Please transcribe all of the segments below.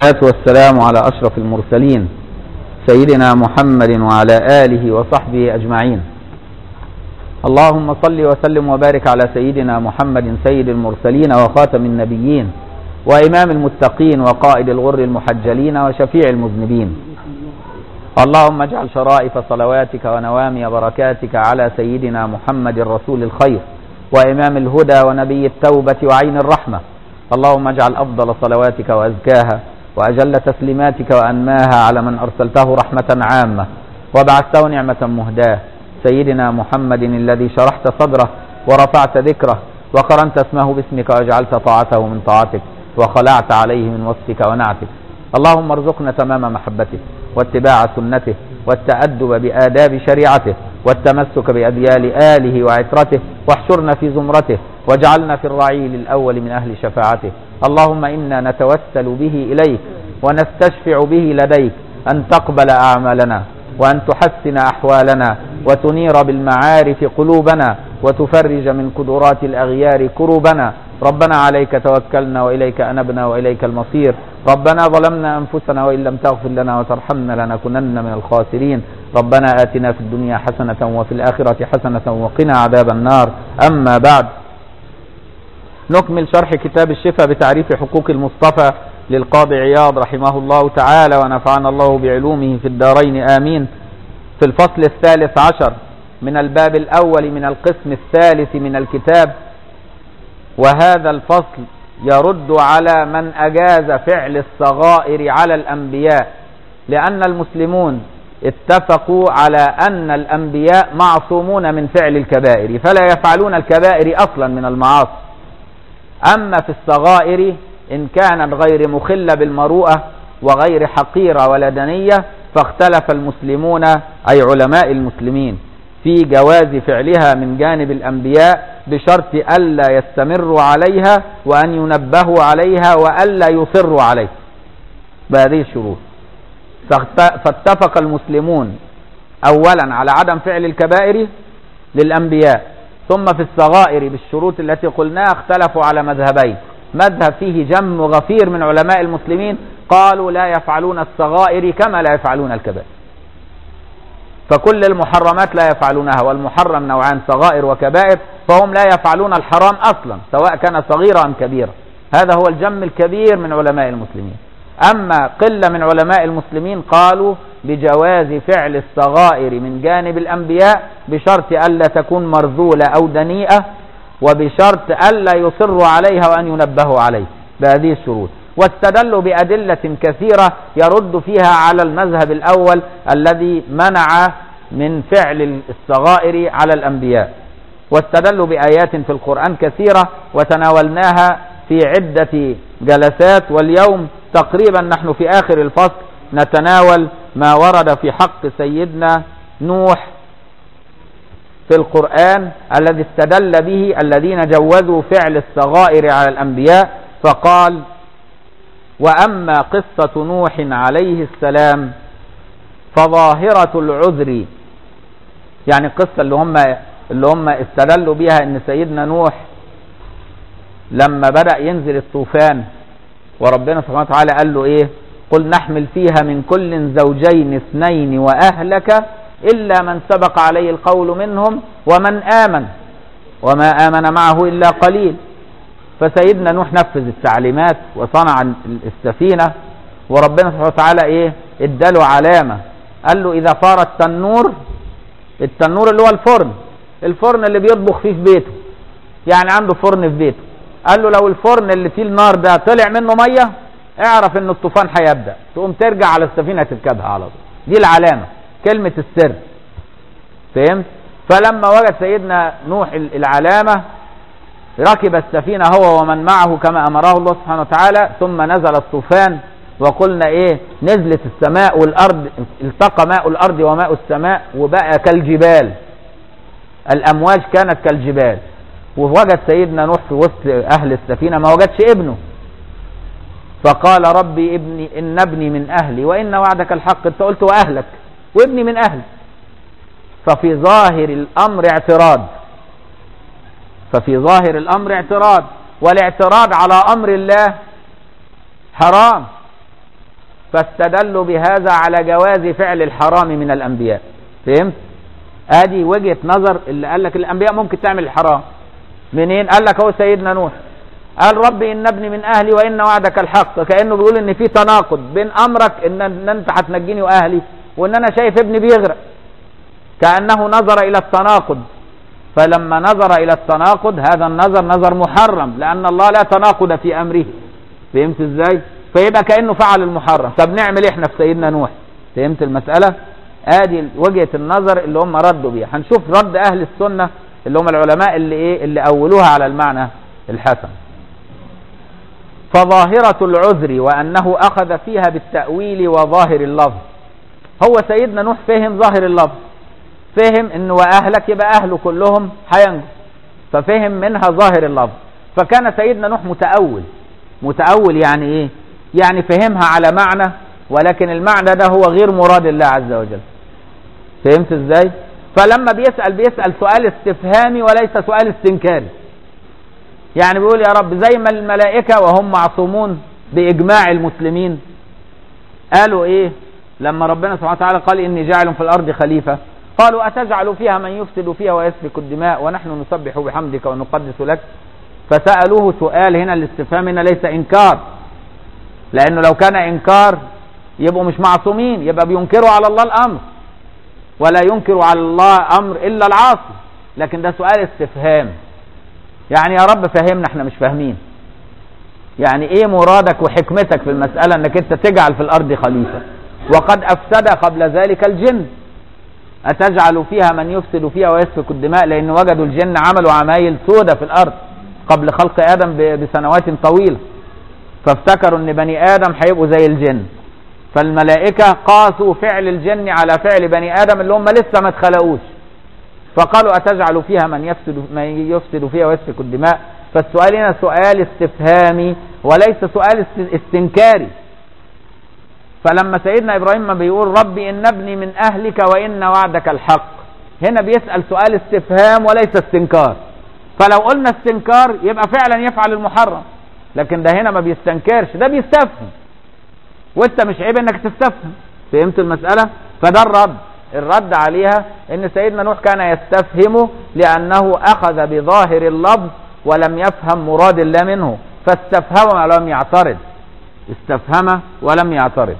والصلاة والسلام على أشرف المرسلين سيدنا محمد وعلى آله وصحبه أجمعين اللهم صل وسلم وبارك على سيدنا محمد سيد المرسلين وخاتم النبيين وإمام المتقين وقائد الغر المحجلين وشفيع المذنبين اللهم اجعل شرائف صلواتك ونوامي بركاتك على سيدنا محمد رسول الخير وإمام الهدى ونبي التوبة وعين الرحمة اللهم اجعل أفضل صلواتك وأزكاها وأجل تسليماتك وأنماها على من أرسلته رحمة عامة وبعثته نعمة مهداة سيدنا محمد الذي شرحت صدره ورفعت ذكره وقرنت اسمه باسمك وجعلت طاعته من طاعتك وخلعت عليه من وصفك ونعتك اللهم ارزقنا تمام محبته واتباع سنته والتأدب بآداب شريعته والتمسك بأديال آله وعترته واحشرنا في زمرته واجعلنا في الرعيل الأول من أهل شفاعته اللهم إنا نتوسل به إليك ونستشفع به لديك أن تقبل أعمالنا وأن تحسن أحوالنا وتنير بالمعارف قلوبنا وتفرج من قدرات الأغيار كروبنا ربنا عليك توكلنا وإليك أنبنا وإليك المصير ربنا ظلمنا أنفسنا وإن لم تغفر لنا وترحمنا لنكونن من الخاسرين ربنا آتنا في الدنيا حسنة وفي الآخرة حسنة وقنا عذاب النار أما بعد نكمل شرح كتاب الشفاء بتعريف حقوق المصطفى للقاضي عياض رحمه الله تعالى ونفعنا الله بعلومه في الدارين آمين في الفصل الثالث عشر من الباب الأول من القسم الثالث من الكتاب وهذا الفصل يرد على من أجاز فعل الصغائر على الأنبياء لأن المسلمون اتفقوا على أن الأنبياء معصومون من فعل الكبائر فلا يفعلون الكبائر أصلا من المعاصي أما في الصغائر إن كانت غير مخلة بالمروءة وغير حقيرة ولا دنية فاختلف المسلمون أي علماء المسلمين في جواز فعلها من جانب الأنبياء بشرط ألا يستمروا عليها وأن ينبهوا عليها وألا يصروا عليها بهذه الشروط فاتفق المسلمون أولا على عدم فعل الكبائر للأنبياء ثم في الصغائر بالشروط التي قلناها اختلفوا على مذهبين مذهب فيه جم غفير من علماء المسلمين قالوا لا يفعلون الصغائر كما لا يفعلون الكبائر فكل المحرمات لا يفعلونها والمحرم نوعان صغائر وكبائر فهم لا يفعلون الحرام أصلا سواء كان صغيرا أم كبيرا هذا هو الجم الكبير من علماء المسلمين أما قلة من علماء المسلمين قالوا بجواز فعل الصغائر من جانب الأنبياء بشرط ألا تكون مرذولة أو دنيئة وبشرط ألا يصروا عليها وأن ينبهوا عليه بهذه الشروط واستدلوا بأدلة كثيرة يرد فيها على المذهب الأول الذي منع من فعل الصغائر على الأنبياء واستدلوا بآيات في القرآن كثيرة وتناولناها في عدة جلسات واليوم تقريبا نحن في آخر الفصل نتناول ما ورد في حق سيدنا نوح في القرآن الذي استدل به الذين جوزوا فعل الصغائر على الأنبياء فقال وأما قصة نوح عليه السلام فظاهرة العذر يعني القصة اللي هم اللي هم استدلوا بها ان سيدنا نوح لما بدأ ينزل الطوفان وربنا سبحانه وتعالى قال له ايه قل نحمل فيها من كل زوجين اثنين واهلك الا من سبق عليه القول منهم ومن امن وما امن معه الا قليل فسيدنا نوح نفذ التعليمات وصنع السفينه وربنا سبحانه وتعالى ايه اداله علامه قال له اذا فار التنور التنور اللي هو الفرن الفرن اللي بيطبخ فيه في بيته يعني عنده فرن في بيته قال له لو الفرن اللي فيه النار ده طلع منه ميه اعرف ان الطوفان هيبدا تقوم ترجع على السفينه تركبها على طول دي العلامه كلمه السر فهمت فلما وجد سيدنا نوح العلامه ركب السفينه هو ومن معه كما امره الله سبحانه وتعالى ثم نزل الطوفان وقلنا ايه نزلت السماء والارض التقى ماء الارض وماء السماء وبقى كالجبال الامواج كانت كالجبال ووجد سيدنا نوح في وسط اهل السفينه ما وجدش ابنه فقال ربي ابني ان ابني من اهلي وان وعدك الحق انت قلت واهلك وابني من اهلي ففي ظاهر الامر اعتراض ففي ظاهر الامر اعتراض والاعتراض على امر الله حرام فاستدلوا بهذا على جواز فعل الحرام من الأنبياء فهمت ادي وجهة نظر اللي قال لك الأنبياء ممكن تعمل الحرام منين قال لك هو سيدنا نوح قال ربي إن ابني من أهلي وإن وعدك الحق كأنه بيقول إن في تناقض بين أمرك إن, إن أنت هتنجيني وأهلي وإن أنا شايف ابني بيغرق كأنه نظر إلى التناقض فلما نظر إلى التناقض هذا النظر نظر محرم لأن الله لا تناقض في أمره فهمت إزاي فيبقى كأنه فعل المحرم طب نعمل إحنا في سيدنا نوح فهمت المسألة ادي وجهة النظر اللي هم ردوا بيها هنشوف رد أهل السنة اللي هم العلماء اللي إيه اللي أولوها على المعنى الحسن فظاهرة العذر وأنه أخذ فيها بالتأويل وظاهر اللفظ هو سيدنا نوح فهم ظاهر اللفظ فهم ان واهلك يبقى اهله كلهم هينجوا ففهم منها ظاهر اللفظ فكان سيدنا نوح متأول متأول يعني ايه يعني فهمها على معنى ولكن المعنى ده هو غير مراد الله عز وجل فهمت ازاي فلما بيسأل بيسأل سؤال استفهامي وليس سؤال استنكاري يعني بيقول يا رب زي ما الملائكة وهم معصومون بإجماع المسلمين قالوا ايه لما ربنا سبحانه وتعالى قال إني جاعل في الأرض خليفة قالوا أتجعل فيها من يفسد فيها ويسفك الدماء ونحن نسبح بحمدك ونقدس لك فسألوه سؤال هنا الاستفهام هنا ليس إنكار لأنه لو كان إنكار يبقوا مش معصومين يبقى بينكروا على الله الأمر ولا ينكر على الله أمر إلا العاصي لكن ده سؤال استفهام يعني يا رب فهمنا احنا مش فاهمين يعني ايه مرادك وحكمتك في المسألة انك انت تجعل في الارض خليفة وقد افسد قبل ذلك الجن أتجعل فيها من يفسد فيها ويسفك الدماء لأن وجدوا الجن عملوا عمايل سودة في الأرض قبل خلق آدم بسنوات طويلة فافتكروا أن بني آدم هيبقوا زي الجن فالملائكة قاسوا فعل الجن على فعل بني آدم اللي هم لسه ما اتخلقوش فقالوا أتجعل فيها من يفسد, من يفسد فيها ويسفك الدماء فالسؤال هنا سؤال استفهامي وليس سؤال استنكاري فلما سيدنا ابراهيم ما بيقول ربي ان ابني من اهلك وان وعدك الحق هنا بيسال سؤال استفهام وليس استنكار فلو قلنا استنكار يبقى فعلا يفعل المحرم لكن ده هنا ما بيستنكرش ده بيستفهم وانت مش عيب انك تستفهم فهمت المساله فده الرد الرد عليها ان سيدنا نوح كان يستفهم لانه اخذ بظاهر اللفظ ولم يفهم مراد الله منه فاستفهم ولم يعترض استفهم ولم يعترض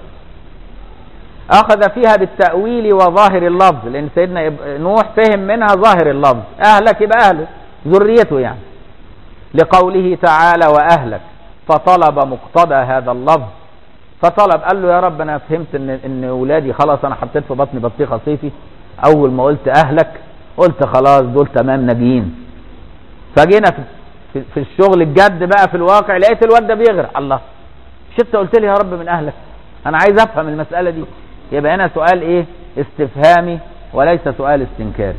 أخذ فيها بالتأويل وظاهر اللفظ لأن سيدنا نوح فهم منها ظاهر اللفظ أهلك يبقى أهله ذريته يعني لقوله تعالى وأهلك فطلب مقتضى هذا اللفظ فطلب قال له يا رب أنا فهمت إن إن أولادي خلاص أنا حطيت في بطني بطيخة صيفي أول ما قلت أهلك قلت خلاص دول تمام ناجيين فجينا في, في الشغل الجد بقى في الواقع لقيت الواد ده بيغرق الله مش انت قلت لي يا رب من اهلك انا عايز افهم المساله دي يبقى هنا سؤال ايه استفهامي وليس سؤال استنكاري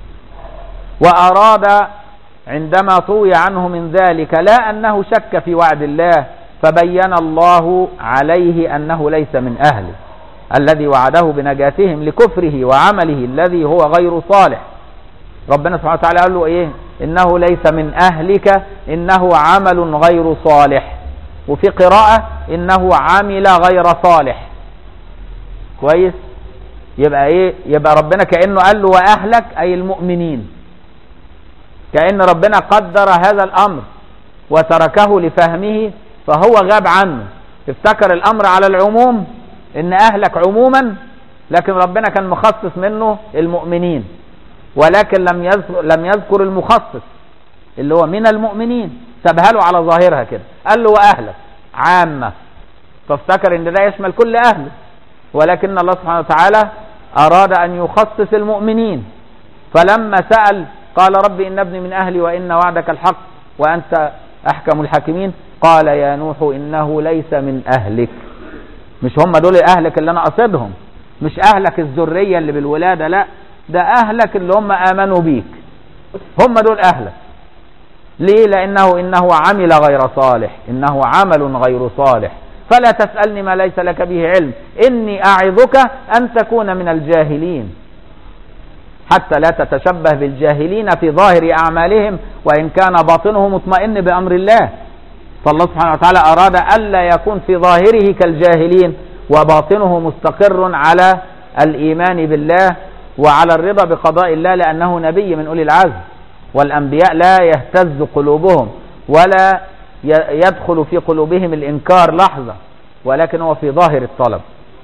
واراد عندما طوي عنه من ذلك لا انه شك في وعد الله فبين الله عليه انه ليس من اهله الذي وعده بنجاتهم لكفره وعمله الذي هو غير صالح ربنا سبحانه وتعالى قال له ايه انه ليس من اهلك انه عمل غير صالح وفي قراءة انه عمل غير صالح كويس يبقى ايه يبقى ربنا كأنه قال له واهلك اي المؤمنين كأن ربنا قدر هذا الامر وتركه لفهمه فهو غاب عنه افتكر الامر على العموم ان اهلك عموما لكن ربنا كان مخصص منه المؤمنين ولكن لم يذكر لم يذكر المخصص اللي هو من المؤمنين سابها له على ظاهرها كده قال له واهلك عامه فافتكر ان ده يشمل كل اهله ولكن الله سبحانه وتعالى اراد ان يخصص المؤمنين فلما سال قال رب ان ابني من اهلي وان وعدك الحق وانت احكم الحاكمين قال يا نوح انه ليس من اهلك مش هم دول اهلك اللي انا قصدهم مش اهلك الذريه اللي بالولاده لا ده اهلك اللي هم امنوا بيك هم دول اهلك ليه لانه انه عمل غير صالح انه عمل غير صالح فلا تسالني ما ليس لك به علم اني اعظك ان تكون من الجاهلين حتى لا تتشبه بالجاهلين في ظاهر اعمالهم وان كان باطنه مطمئن بامر الله فالله سبحانه وتعالى اراد الا يكون في ظاهره كالجاهلين وباطنه مستقر على الإيمان بالله وعلى الرضا بقضاء الله لأنه نبي من أولي العزم والأنبياء لا يهتز قلوبهم ولا يدخل في قلوبهم الإنكار لحظة ولكن هو في ظاهر الطلب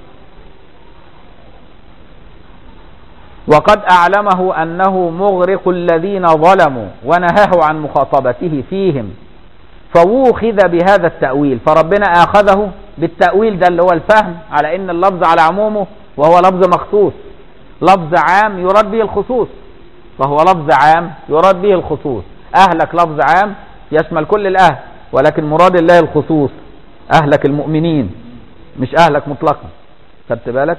وقد أعلمه أنه مغرق الذين ظلموا ونهاه عن مخاطبته فيهم فوخذ بهذا التأويل فربنا آخذه بالتأويل ده اللي هو الفهم على ان اللفظ على عمومه وهو لفظ مخصوص لفظ عام يراد به الخصوص فهو لفظ عام يراد به الخصوص أهلك لفظ عام يشمل كل الأهل ولكن مراد الله الخصوص أهلك المؤمنين مش أهلك مطلقا خدت بالك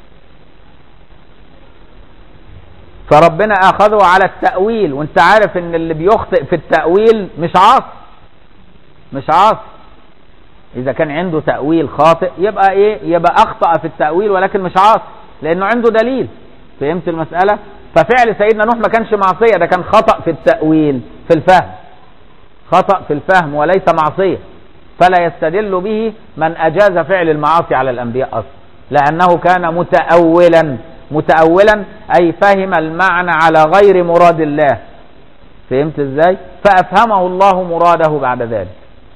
فربنا أخذه على التأويل وانت عارف ان اللي بيخطئ في التأويل مش عاص مش عاص إذا كان عنده تأويل خاطئ يبقى إيه يبقى أخطأ في التأويل ولكن مش عاص لأنه عنده دليل فهمت المسألة ففعل سيدنا نوح ما كانش معصية ده كان خطأ في التأويل في الفهم خطأ في الفهم وليس معصية فلا يستدل به من أجاز فعل المعاصي على الأنبياء أصلا لأنه كان متأولا متأولا أي فهم المعنى على غير مراد الله فهمت ازاي فأفهمه الله مراده بعد ذلك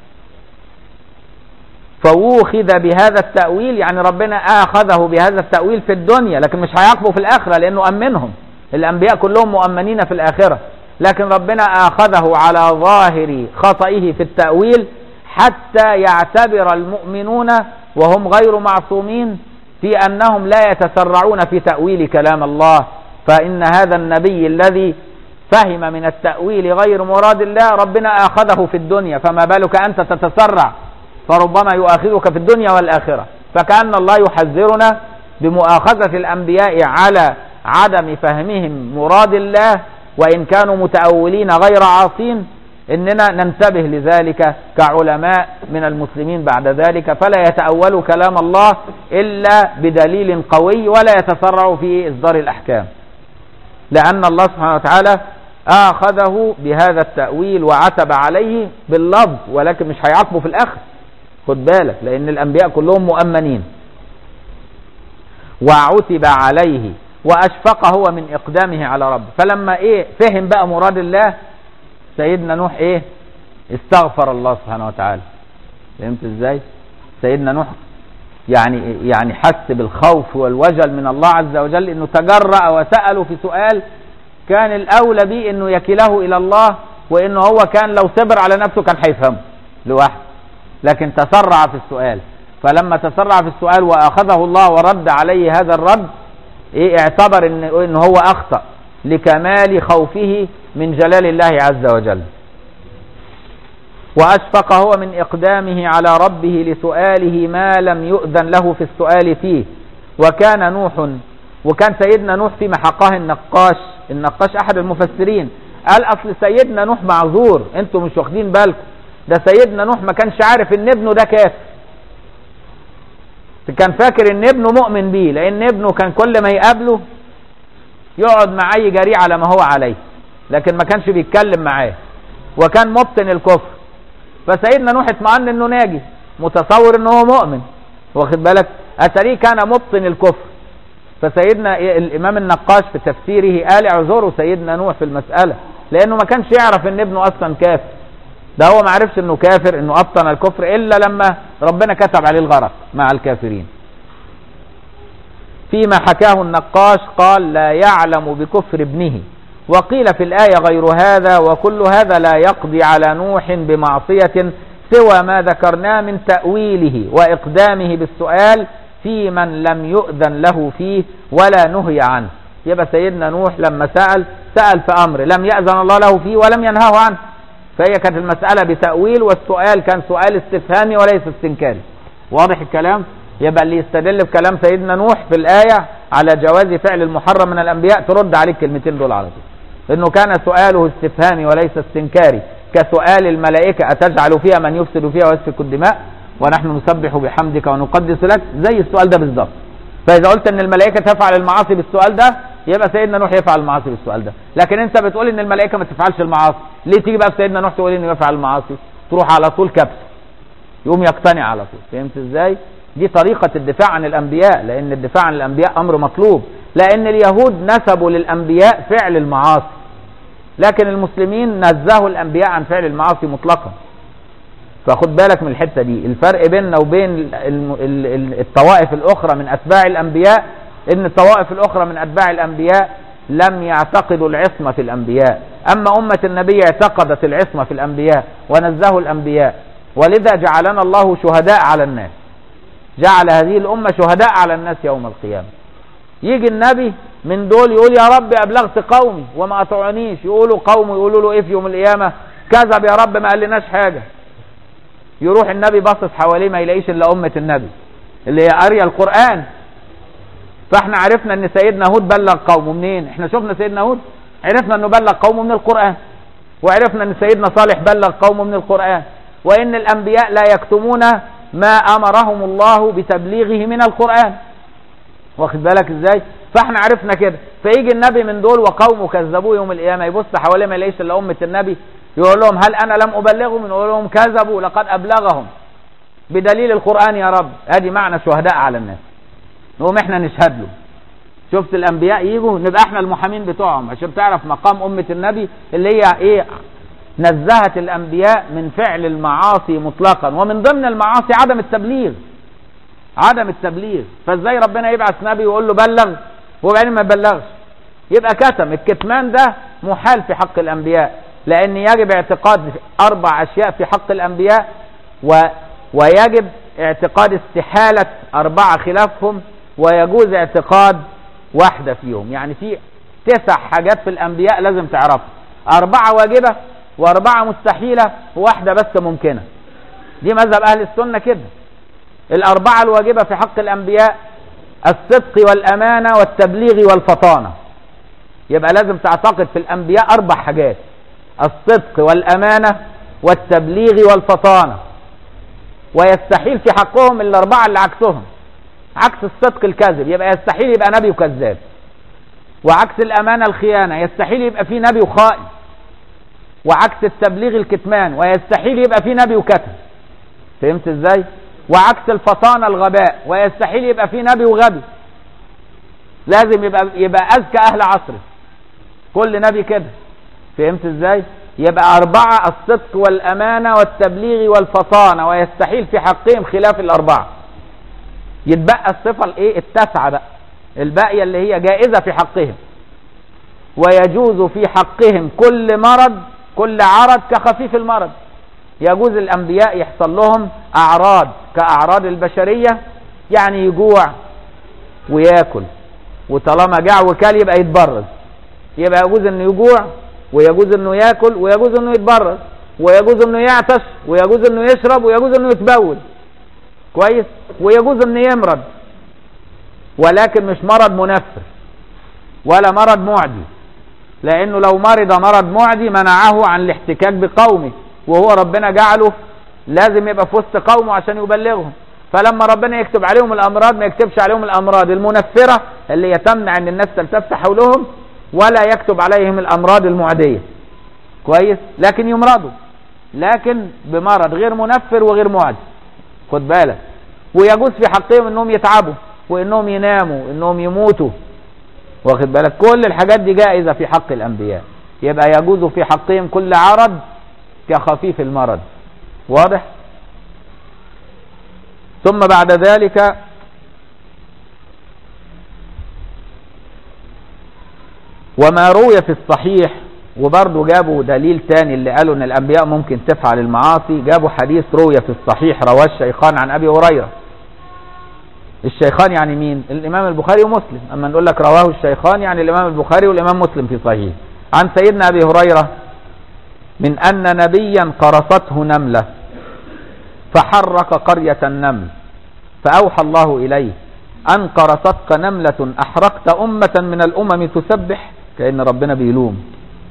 فوخذ بهذا التأويل يعني ربنا آخذه بهذا التأويل في الدنيا لكن مش هيعاقبه في الآخرة لأنه أمنهم الأنبياء كلهم مؤمنين في الآخرة لكن ربنا آخذه على ظاهر خطئه في التأويل حتى يعتبر المؤمنون وهم غير معصومين في أنهم لا يتسرعون في تأويل كلام الله فإن هذا النبي الذي فهم من التأويل غير مراد الله ربنا آخذه في الدنيا فما بالك أنت تتسرع فربما يؤاخذك في الدنيا والآخرة فكأن الله يحذرنا بمؤاخذة الأنبياء على عدم فهمهم مراد الله وإن كانوا متأولين غير عاصين إننا ننتبه لذلك كعلماء من المسلمين بعد ذلك فلا يتأولوا كلام الله إلا بدليل قوي ولا يتسرعوا في إصدار الأحكام لأن الله سبحانه وتعالى آخذه بهذا التأويل وعتب عليه باللفظ ولكن مش هيعاقبه في الآخر خد بالك لأن الأنبياء كلهم مؤمنين وعتب عليه وأشفق هو من إقدامه على ربه فلما إيه فهم بقى مراد الله سيدنا نوح إيه استغفر الله سبحانه وتعالى فهمت إزاي سيدنا نوح يعني يعني حس بالخوف والوجل من الله عز وجل انه تجرأ وسأله في سؤال كان الاولى به انه يكله الى الله وانه هو كان لو صبر على نفسه كان هيفهمه لوحده لكن تسرع في السؤال فلما تسرع في السؤال واخذه الله ورد عليه هذا الرد ايه اعتبر ان ان هو اخطا لكمال خوفه من جلال الله عز وجل واشفق هو من اقدامه على ربه لسؤاله ما لم يؤذن له في السؤال فيه وكان نوح وكان سيدنا نوح في محقاه النقاش النقاش احد المفسرين قال اصل سيدنا نوح معذور انتم مش واخدين بالكم ده سيدنا نوح ما كانش عارف ان ابنه ده كافر كان فاكر ان ابنه مؤمن بيه لان ابنه كان كل ما يقابله يقعد معاه يجريه على ما هو عليه لكن ما كانش بيتكلم معاه وكان مبطن الكفر فسيدنا نوح اطمأن انه ناجي متصور انه هو مؤمن واخد بالك اتاريه كان مبطن الكفر فسيدنا الامام النقاش في تفسيره قال اعذروا سيدنا نوح في المسألة لانه ما كانش يعرف ان ابنه اصلا كافر ده هو ما عرفش انه كافر انه ابطن الكفر الا لما ربنا كتب عليه الغرق مع الكافرين فيما حكاه النقاش قال لا يعلم بكفر ابنه وقيل في الآية غير هذا وكل هذا لا يقضي على نوح بمعصية سوى ما ذكرناه من تأويله وإقدامه بالسؤال في من لم يؤذن له فيه ولا نهي عنه يبقى سيدنا نوح لما سأل سأل في أمر لم يأذن الله له فيه ولم ينهاه عنه فهي كانت المسألة بتأويل والسؤال كان سؤال استفهامي وليس استنكاري واضح الكلام يبقى اللي يستدل بكلام سيدنا نوح في الآية على جواز فعل المحرم من الأنبياء ترد عليه الكلمتين دول على طول انه كان سؤاله استفهامي وليس استنكاري كسؤال الملائكة أتجعل فيها من يفسد فيها ويسفك الدماء ونحن نسبح بحمدك ونقدس لك زي السؤال ده بالظبط فإذا قلت ان الملائكة تفعل المعاصي بالسؤال ده يبقى سيدنا نوح يفعل المعاصي بالسؤال ده لكن انت بتقول ان الملائكة ما تفعلش المعاصي ليه تيجي بقى في سيدنا نوح تقول انه يفعل المعاصي تروح على طول كبس يقوم يقتنع على طول فهمت ازاي دي طريقة الدفاع عن الأنبياء لأن الدفاع عن الأنبياء أمر مطلوب لأن اليهود نسبوا للأنبياء فعل المعاصي لكن المسلمين نزهوا الأنبياء عن فعل المعاصي مطلقا فخد بالك من الحتة دي الفرق بيننا وبين الطوائف الأخرى من أتباع الأنبياء إن الطوائف الأخرى من أتباع الأنبياء لم يعتقدوا العصمة في الأنبياء أما أمة النبي اعتقدت العصمة في الأنبياء ونزهوا الأنبياء ولذا جعلنا الله شهداء على الناس جعل هذه الأمة شهداء على الناس يوم القيامة يجي النبي من دول يقول يا رب أبلغت قومي وما أطعنيش يقولوا قوم يقولوا له إيه في يوم القيامة كذب يا رب ما قالناش حاجة يروح النبي باصص حواليه ما يلاقيش إلا أمة النبي اللي هي قارية القرآن فاحنا عرفنا ان سيدنا هود بلغ قومه منين احنا شفنا سيدنا هود عرفنا انه بلغ قومه من القرآن وعرفنا ان سيدنا صالح بلغ قومه من القرآن وان الانبياء لا يكتمون ما امرهم الله بتبليغه من القرآن واخد بالك ازاي فاحنا عرفنا كده فيجي النبي من دول وقومه كذبوه يوم القيامه يبص حواليه ما يلاقيش الا امه النبي يقول لهم هل انا لم ابلغهم يقول لهم كذبوا لقد ابلغهم بدليل القران يا رب ادي معنى شهداء على الناس نقوم احنا نشهد له شفت الانبياء يجوا نبقى احنا المحامين بتوعهم عشان تعرف مقام امه النبي اللي هي ايه نزهت الانبياء من فعل المعاصي مطلقا ومن ضمن المعاصي عدم التبليغ عدم التبليغ فازاي ربنا يبعث نبي ويقول له بلغ وبعدين ما يبلغش يبقى كتم الكتمان ده محال في حق الانبياء لان يجب اعتقاد اربع اشياء في حق الانبياء و ويجب اعتقاد استحالة اربعة خلافهم ويجوز اعتقاد واحدة فيهم يعني في تسع حاجات في الانبياء لازم تعرفها اربعة واجبة واربعة مستحيلة وواحدة بس ممكنة دي مذهب اهل السنة كده الاربعة الواجبة في حق الانبياء الصدق والامانة والتبليغ والفطانة يبقى لازم تعتقد في الانبياء اربع حاجات الصدق والامانة والتبليغ والفطانة ويستحيل في حقهم الاربعة اللي عكسهم عكس الصدق الكذب يبقى يستحيل يبقى نبي وكذاب وعكس الامانة الخيانة يستحيل يبقى في نبي وخائن وعكس التبليغ الكتمان ويستحيل يبقى في نبي وكتم فهمت ازاي وعكس الفطانة الغباء ويستحيل يبقى في نبي وغبي لازم يبقى يبقى اذكى اهل عصره كل نبي كده فهمت ازاي يبقى اربعة الصدق والامانة والتبليغ والفطانة ويستحيل في حقهم خلاف الاربعة يتبقى الصفة الايه التاسعة بقى الباقية اللي هي جائزة في حقهم ويجوز في حقهم كل مرض كل عرض كخفيف المرض يجوز الانبياء يحصل لهم اعراض كاعراض البشرية يعني يجوع وياكل وطالما جاع وكل يبقى يتبرز يبقى يجوز انه يجوع ويجوز انه ياكل ويجوز انه يتبرز ويجوز انه يعطش ويجوز انه يشرب ويجوز انه يتبول كويس ويجوز انه يمرض ولكن مش مرض منفر ولا مرض معدي لانه لو مرض مرض معدي منعه عن الاحتكاك بقومه وهو ربنا جعله لازم يبقى في وسط قومه عشان يبلغهم فلما ربنا يكتب عليهم الامراض ما يكتبش عليهم الامراض المنفره اللي هي تمنع ان الناس تلتف حولهم ولا يكتب عليهم الامراض المعديه كويس لكن يمرضوا لكن بمرض غير منفر وغير معدي خد بالك ويجوز في حقهم انهم يتعبوا وانهم يناموا انهم يموتوا واخد بالك كل الحاجات دي جائزه في حق الانبياء يبقى يجوز في حقهم كل عرض كخفيف المرض واضح ثم بعد ذلك وما روي في الصحيح وبرضه جابوا دليل تاني اللي قالوا ان الانبياء ممكن تفعل المعاصي جابوا حديث روي في الصحيح رواه الشيخان عن ابي هريره الشيخان يعني مين الامام البخاري ومسلم اما نقول لك رواه الشيخان يعني الامام البخاري والامام مسلم في صحيح عن سيدنا ابي هريره من ان نبيا قرصته نمله فحرك قريه النمل فاوحى الله اليه ان قرصتك نمله احرقت امه من الامم تسبح كان ربنا بيلوم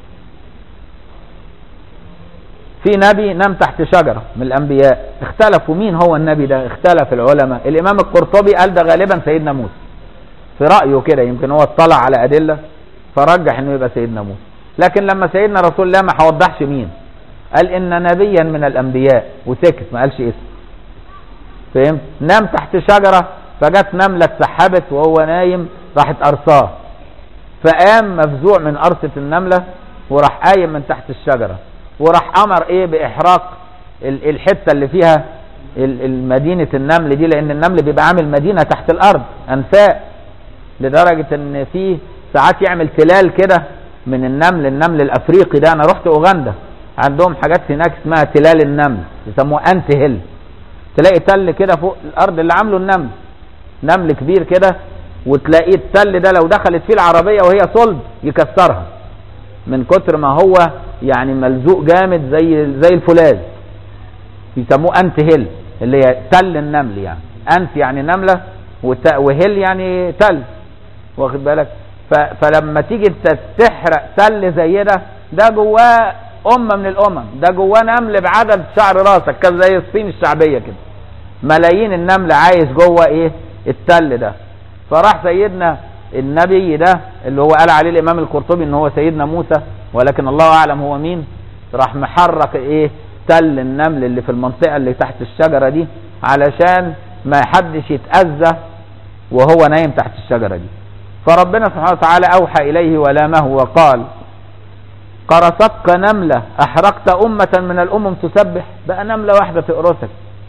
في نبي نام تحت شجرة من الأنبياء اختلفوا مين هو النبي ده اختلف العلماء الإمام القرطبي قال ده غالبا سيدنا موسى في رأيه كده يمكن هو اطلع على أدلة فرجح انه يبقى سيدنا موسى لكن لما سيدنا رسول الله ما هوضحش مين قال ان نبيا من الانبياء وسكت ما قالش اسم فهمت نام تحت شجرة فجت نملة اتسحبت وهو نايم راحت قرصاه فقام مفزوع من قرصة النملة وراح قايم من تحت الشجرة وراح امر ايه باحراق ال- الحتة اللي فيها ال- المدينة النمل دي لان النمل بيبقى عامل مدينة تحت الارض انفاق لدرجة ان في ساعات يعمل تلال كده من النمل النمل الافريقي ده انا رحت اوغندا عندهم حاجات هناك اسمها تلال النمل يسموه انت هيل تلاقي تل كده فوق الارض اللي عامله النمل نمل كبير كده وتلاقيه التل ده لو دخلت فيه العربية وهي صلب يكسرها من كتر ما هو يعني ملزوق جامد زي زي الفولاذ يسموه انت هيل اللي هي تل النمل يعني انت يعني نملة وت- وهيل يعني تل واخد بالك ف- فلما تيجي ت- تحرق تل زي ده ده جواه أمة من الأمم ده جواه نمل بعدد شعر راسك كان زي الصين الشعبية كده ملايين النمل عايش جوه ايه التل ده فراح سيدنا النبي ده اللي هو قال عليه الامام القرطبي ان هو سيدنا موسى ولكن الله اعلم هو مين راح محرك ايه تل النمل اللي في المنطقة اللي تحت الشجرة دي علشان ما حدش يتأذى وهو نايم تحت الشجرة دي فربنا سبحانه وتعالى اوحى اليه ولامه وقال قرصتك نملة احرقت امة من الامم تسبح بقى نملة واحدة تقرصك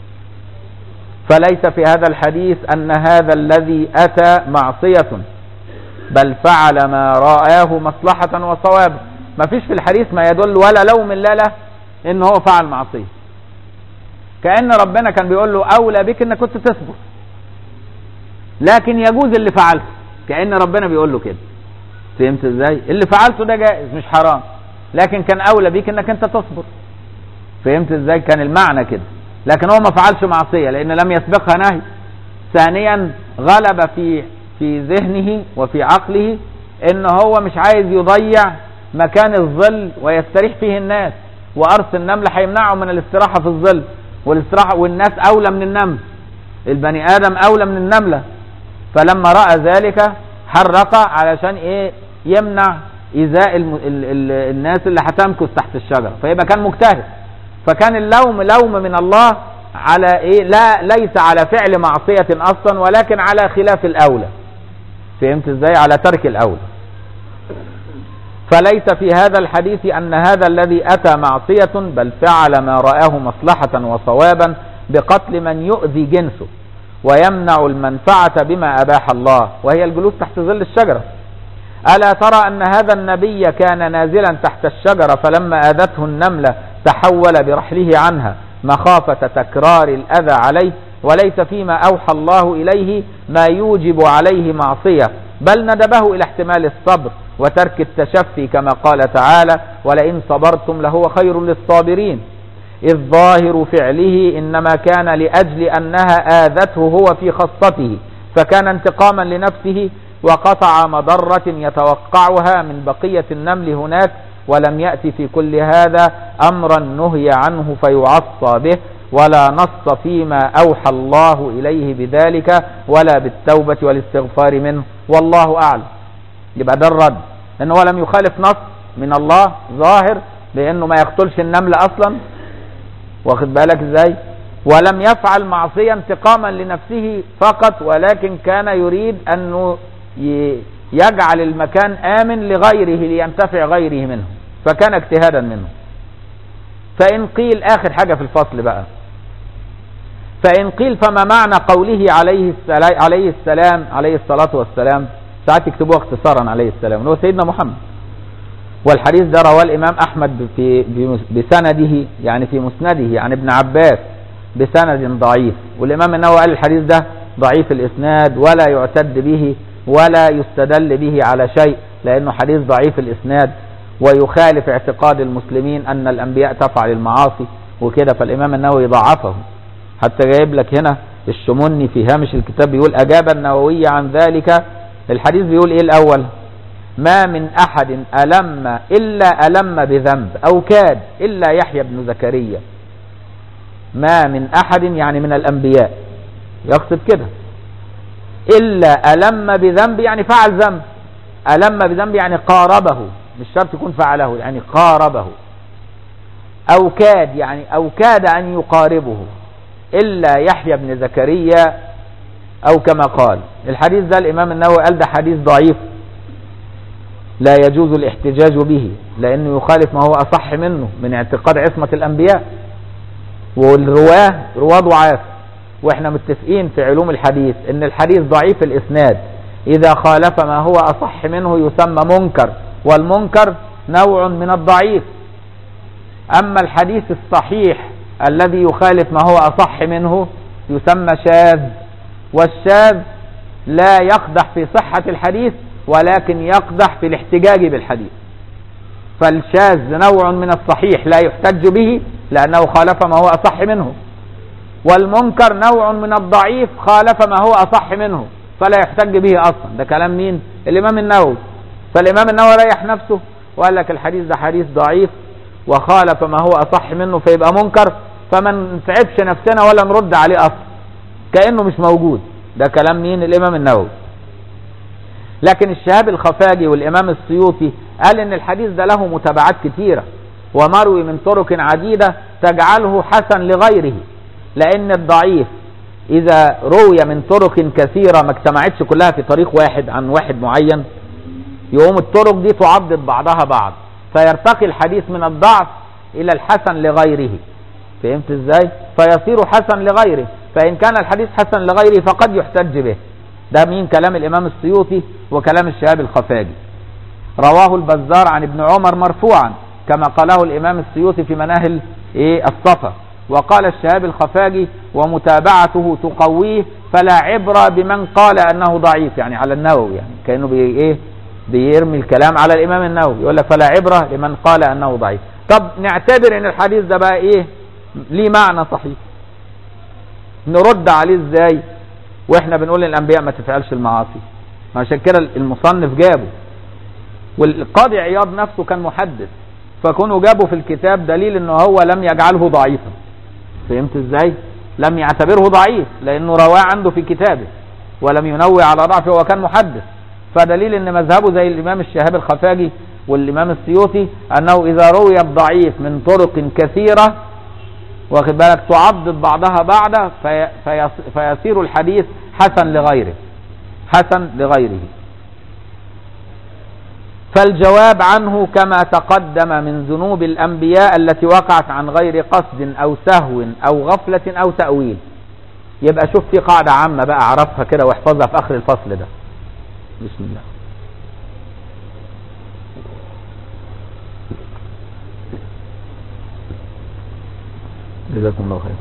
فليس في هذا الحديث أن هذا الذي أتى معصية بل فعل ما رآه مصلحة وصواب ما فيش في الحديث ما يدل ولا لوم لا له ان هو فعل معصية كأن ربنا كان بيقول له أولى بك انك كنت تصبر لكن يجوز اللي فعلته كأن ربنا بيقول له كده فهمت ازاي اللي فعلته ده جائز مش حرام لكن كان أولى بك انك انت تصبر فهمت ازاي كان المعنى كده لكن هو ما فعلش معصية لأن لم يسبقها نهي ثانيا غلب في في ذهنه وفي عقله ان هو مش عايز يضيع مكان الظل ويستريح فيه الناس وقرص النمل هيمنعه من الاستراحة في الظل والاستراحة والناس أولى من النمل البني آدم أولى من النملة فلما رأى ذلك حرق علشان ايه يمنع إيذاء الم... ال... ال... الناس اللي هتمكث تحت الشجرة فيبقى كان مجتهد فكان اللوم لوم من الله على ايه لا ليس على فعل معصية اصلا ولكن على خلاف الاولى فهمت ازاي على ترك الاولى فليس في هذا الحديث ان هذا الذي اتى معصية بل فعل ما رآه مصلحة وصوابا بقتل من يؤذي جنسه ويمنع المنفعة بما اباح الله وهي الجلوس تحت ظل الشجرة ألا ترى أن هذا النبي كان نازلا تحت الشجرة فلما آذته النملة تحول برحله عنها مخافة تكرار الأذى عليه وليس فيما أوحى الله إليه ما يوجب عليه معصية بل ندبه إلى احتمال الصبر وترك التشفي كما قال تعالى ولئن صبرتم لهو خير للصابرين إذ ظاهر فعله إنما كان لأجل أنها آذته هو في خصته فكان انتقاما لنفسه وقطع مضرة يتوقعها من بقية النمل هناك ولم يأتي في كل هذا أمرا نهي عنه فيعصى به ولا نص فيما أوحى الله إليه بذلك ولا بالتوبة والاستغفار منه والله أعلم يبقى ده الرد لأن هو لم يخالف نص من الله ظاهر لأنه ما يقتلش النمل أصلا واخد بالك ازاي ولم يفعل معصية انتقاما لنفسه فقط ولكن كان يريد أنه يجعل المكان آمن لغيره لينتفع غيره منه فكان اجتهادا منه فإن قيل آخر حاجة في الفصل بقى فإن قيل فما معنى قوله عليه السلام عليه السلام عليه الصلاة والسلام ساعات يكتبوها اختصارا عليه السلام اللي هو سيدنا محمد والحديث ده رواه الإمام أحمد في بسنده يعني في مسنده عن ابن عباس بسند ضعيف والإمام النووي قال الحديث ده ضعيف الإسناد ولا يعتد به ولا يستدل به على شيء لأنه حديث ضعيف الإسناد ويخالف اعتقاد المسلمين أن الأنبياء تفعل المعاصي وكده فالإمام النووي ضعفه حتى جايب لك هنا الشمني في هامش الكتاب بيقول أجاب النووي عن ذلك الحديث بيقول إيه الأول ما من أحد ألم إلا ألم بذنب أو كاد إلا يحيى بن زكريا ما من أحد يعني من الأنبياء يقصد كده إلا ألم بذنب يعني فعل ذنب ألم بذنب يعني قاربه مش شرط يكون فعله يعني قاربه أو كاد يعني أو كاد أن يقاربه إلا يحيى بن زكريا أو كما قال الحديث ده الإمام النووي قال ده حديث ضعيف لا يجوز الاحتجاج به لأنه يخالف ما هو أصح منه من اعتقاد عصمة الأنبياء والرواه رواه ضعاف واحنا متفقين في علوم الحديث ان الحديث ضعيف الاسناد اذا خالف ما هو اصح منه يسمى منكر والمنكر نوع من الضعيف اما الحديث الصحيح الذي يخالف ما هو اصح منه يسمى شاذ والشاذ لا يقدح في صحة الحديث ولكن يقدح في الاحتجاج بالحديث فالشاذ نوع من الصحيح لا يحتج به لأنه خالف ما هو أصح منه والمنكر نوع من الضعيف خالف ما هو أصح منه فلا يحتج به أصلا ده كلام مين الإمام النووي فالإمام النووي ريح نفسه وقال لك الحديث ده حديث ضعيف وخالف ما هو أصح منه فيبقى منكر فما نتعبش نفسنا ولا نرد عليه أصلا كأنه مش موجود ده كلام مين الإمام النووي لكن الشهاب الخفاجي والإمام السيوطي قال إن الحديث ده له متابعات كثيرة ومروي من طرق عديدة تجعله حسن لغيره لأن الضعيف إذا روي من طرق كثيرة ما اجتمعتش كلها في طريق واحد عن واحد معين يقوم الطرق دي تعضد بعضها بعض فيرتقي الحديث من الضعف إلى الحسن لغيره فهمت ازاي فيصير حسن لغيره فإن كان الحديث حسن لغيره فقد يحتج به ده مين كلام الإمام السيوطي وكلام الشهاب الخفاجي رواه البزار عن ابن عمر مرفوعا كما قاله الإمام السيوطي في مناهل إيه الصفا وقال الشهاب الخفاجي ومتابعته تقويه فلا عبرة بمن قال أنه ضعيف يعني على النووي يعني كأنه بي إيه بيرمي الكلام على الإمام النووي يقول لك فلا عبرة لمن قال أنه ضعيف طب نعتبر ان الحديث ده بقى ايه ليه معنى صحيح نرد عليه ازاي واحنا بنقول للانبياء ما تفعلش المعاصي عشان كده المصنف جابه والقاضي عياض نفسه كان محدث فكونوا جابوا في الكتاب دليل انه هو لم يجعله ضعيفا فهمت ازاي لم يعتبره ضعيف لانه رواه عنده في كتابه ولم ينوع على ضعفه هو كان محدث فدليل ان مذهبه زي الامام الشهاب الخفاجي والامام السيوطي انه اذا روي الضعيف من طرق كثيره واخد بالك تعضد بعضها بعضا في فيصير الحديث حسن لغيره حسن لغيره فالجواب عنه كما تقدم من ذنوب الأنبياء التي وقعت عن غير قصد أو سهو أو غفلة أو تأويل يبقى شوف في قاعدة عامة بقى اعرفها كده واحفظها في آخر الفصل ده بسم الله جزاكم الله خير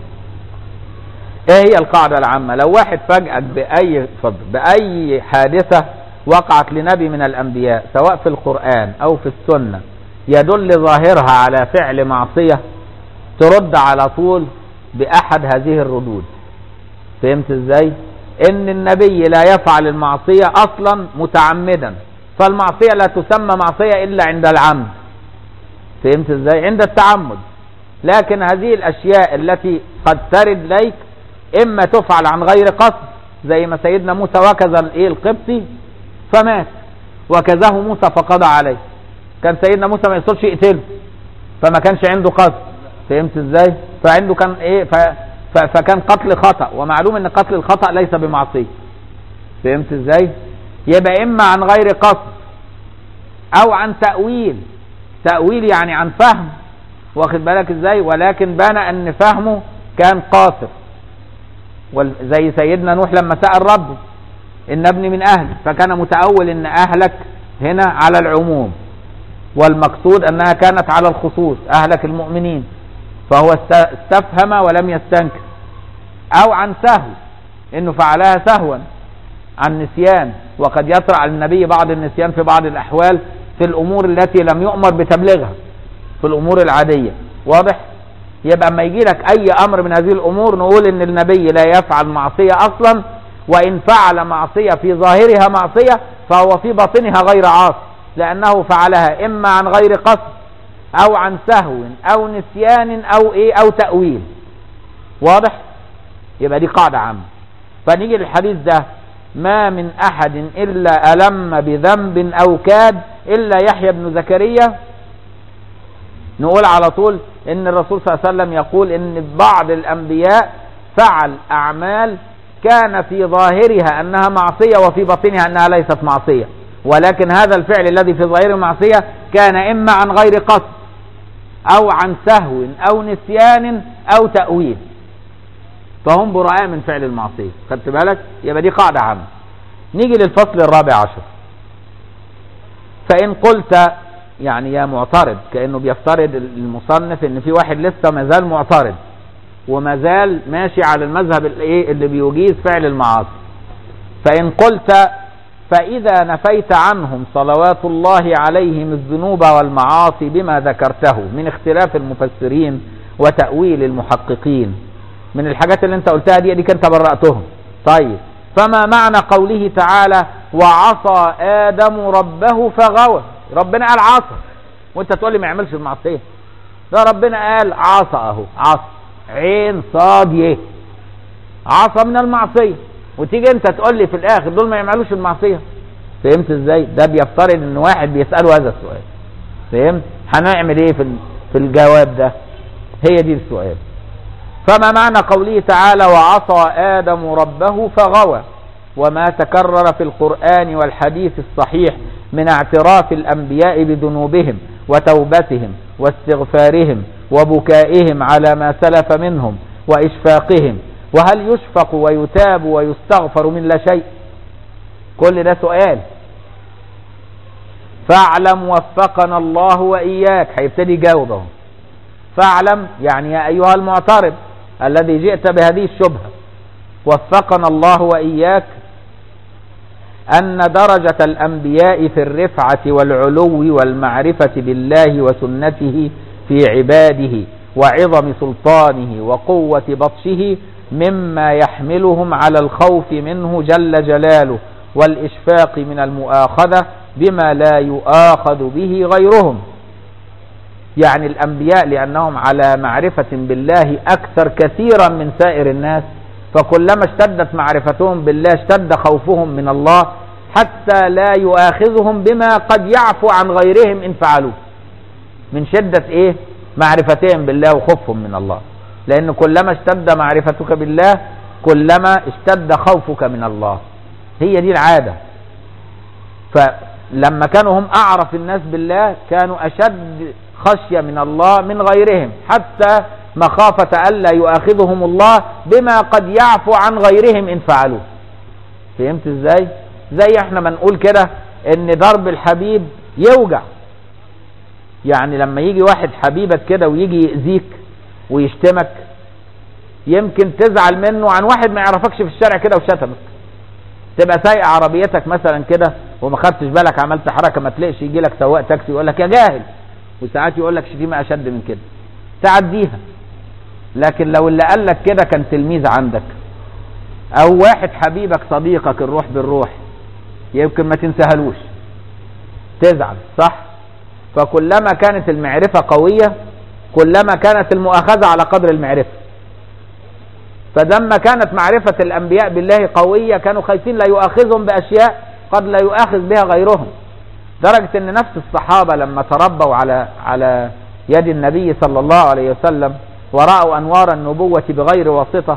ايه هي القاعدة العامة لو واحد فاجأك بأي فضل بأي حادثة وقعت لنبي من الأنبياء سواء في القرآن أو في السنة يدل ظاهرها على فعل معصية ترد على طول بأحد هذه الردود فهمت ازاي ان النبي لا يفعل المعصية اصلا متعمدا فالمعصية لا تسمى معصية الا عند العمد فهمت ازاي عند التعمد لكن هذه الاشياء التي قد ترد ليك اما تفعل عن غير قصد زي ما سيدنا موسى وكذا الايه القبطي فمات وكذاه موسى فقضى عليه كان سيدنا موسى ما يقصدش يقتله فما كانش عنده قصد فهمت ازاي فعنده كان ايه ف... ف... فكان قتل خطأ ومعلوم ان قتل الخطأ ليس بمعصية فهمت ازاي يبقى اما عن غير قصد او عن تأويل تأويل يعني عن فهم واخد بالك ازاي ولكن بان ان فهمه كان قاصر زي سيدنا نوح لما سأل ربه ان ابني من اهلي فكان متأول ان اهلك هنا على العموم والمقصود انها كانت على الخصوص اهلك المؤمنين فهو استفهم ولم يستنكر او عن سهو انه فعلها سهوا عن نسيان وقد يطرأ على النبي بعض النسيان في بعض الاحوال في الامور التي لم يؤمر بتبليغها في الامور العادية واضح يبقى اما يجي لك اي امر من هذه الامور نقول ان النبي لا يفعل معصية اصلا وان فعل معصية في ظاهرها معصية فهو في باطنها غير عاصي لانه فعلها اما عن غير قصد او عن سهو او نسيان او ايه او تأويل واضح يبقى دي قاعدة عامة فنيجي للحديث ده ما من احد الا الم بذنب او كاد الا يحيى بن زكريا نقول على طول ان الرسول صلى الله عليه وسلم يقول ان بعض الانبياء فعل أعمال كان في ظاهرها أنها معصية وفي باطنها أنها ليست معصية ولكن هذا الفعل الذي في ظاهره معصية كان إما عن غير قصد أو عن سهو أو نسيان أو تأويل فهم براء من فعل المعصية خدت بالك يبقى دي قاعدة عامة نيجي للفصل الرابع عشر فإن قلت يعني يا معترض كأنه بيفترض المصنف ان في واحد لسه ما زال معترض وما زال ماشي على المذهب الايه اللي بيجيز فعل المعاصي فإن قلت فإذا نفيت عنهم صلوات الله عليهم الذنوب والمعاصي بما ذكرته من اختلاف المفسرين وتأويل المحققين من الحاجات اللي انت قلتها دي دي كنت برأتهم طيب فما معنى قوله تعالى وعصى آدم ربه فغوى ربنا قال عصى وانت تقول لي ما يعملش المعصية ده ربنا قال عصى اهو عصى عين صاد يه عصى من المعصية وتيجي انت تقول لي في الاخر دول ما يعملوش المعصية فهمت ازاي ده بيفترض ان واحد بيسأله هذا السؤال فهمت هنعمل ايه في في الجواب ده هي دي السؤال فما معنى قوله تعالى وعصى آدم ربه فغوى وما تكرر في القرآن والحديث الصحيح من اعتراف الأنبياء بذنوبهم وتوبتهم واستغفارهم وبكائهم على ما سلف منهم وإشفاقهم وهل يشفق ويتاب ويستغفر من لا شيء كل ده سؤال فاعلم وفقنا الله وإياك هيبتدي يجاوب اهو فاعلم يعني يا أيها المعترض الذي جئت بهذه الشبهة وفقنا الله وإياك أن درجة الأنبياء في الرفعة والعلو والمعرفة بالله وسنته في عباده وعظم سلطانه وقوة بطشه مما يحملهم على الخوف منه جل جلاله والإشفاق من المؤاخذة بما لا يؤاخذ به غيرهم يعني الأنبياء لأنهم على معرفة بالله أكثر كثيرا من سائر الناس فكلما اشتدت معرفتهم بالله اشتد خوفهم من الله حتى لا يؤاخذهم بما قد يعفو عن غيرهم إن فعلوه من شدة إيه معرفتهم بالله وخوفهم من الله لأن كلما اشتد معرفتك بالله كلما اشتد خوفك من الله هي دي العادة فلما كانوا هم أعرف الناس بالله كانوا أشد خشية من الله من غيرهم حتى مخافة ألا يؤاخذهم الله بما قد يعفو عن غيرهم إن فعلوه فهمت ازاي زي احنا ما نقول كده ان ضرب الحبيب يوجع يعني لما يجي واحد حبيبك كده ويجي يأذيك ويشتمك يمكن تزعل منه عن واحد ما يعرفكش في الشارع كده وشتمك تبقى سايق عربيتك مثلا كده وما خدتش بالك عملت حركه ما تلاقيش يجي لك سواق تاكسي يقول لك يا جاهل وساعات يقول لك شتيمه اشد من كده تعديها لكن لو اللي قال لك كده كان تلميذ عندك او واحد حبيبك صديقك الروح بالروح يمكن ما تنسهلوش تزعل صح فكلما كانت المعرفة قوية كلما كانت المؤاخذة على قدر المعرفة فلما كانت معرفة الأنبياء بالله قوية كانوا خايفين لا يؤاخذهم بأشياء قد لا يؤاخذ بها غيرهم درجة أن نفس الصحابة لما تربوا على على يد النبي صلى الله عليه وسلم ورأوا أنوار النبوة بغير واسطة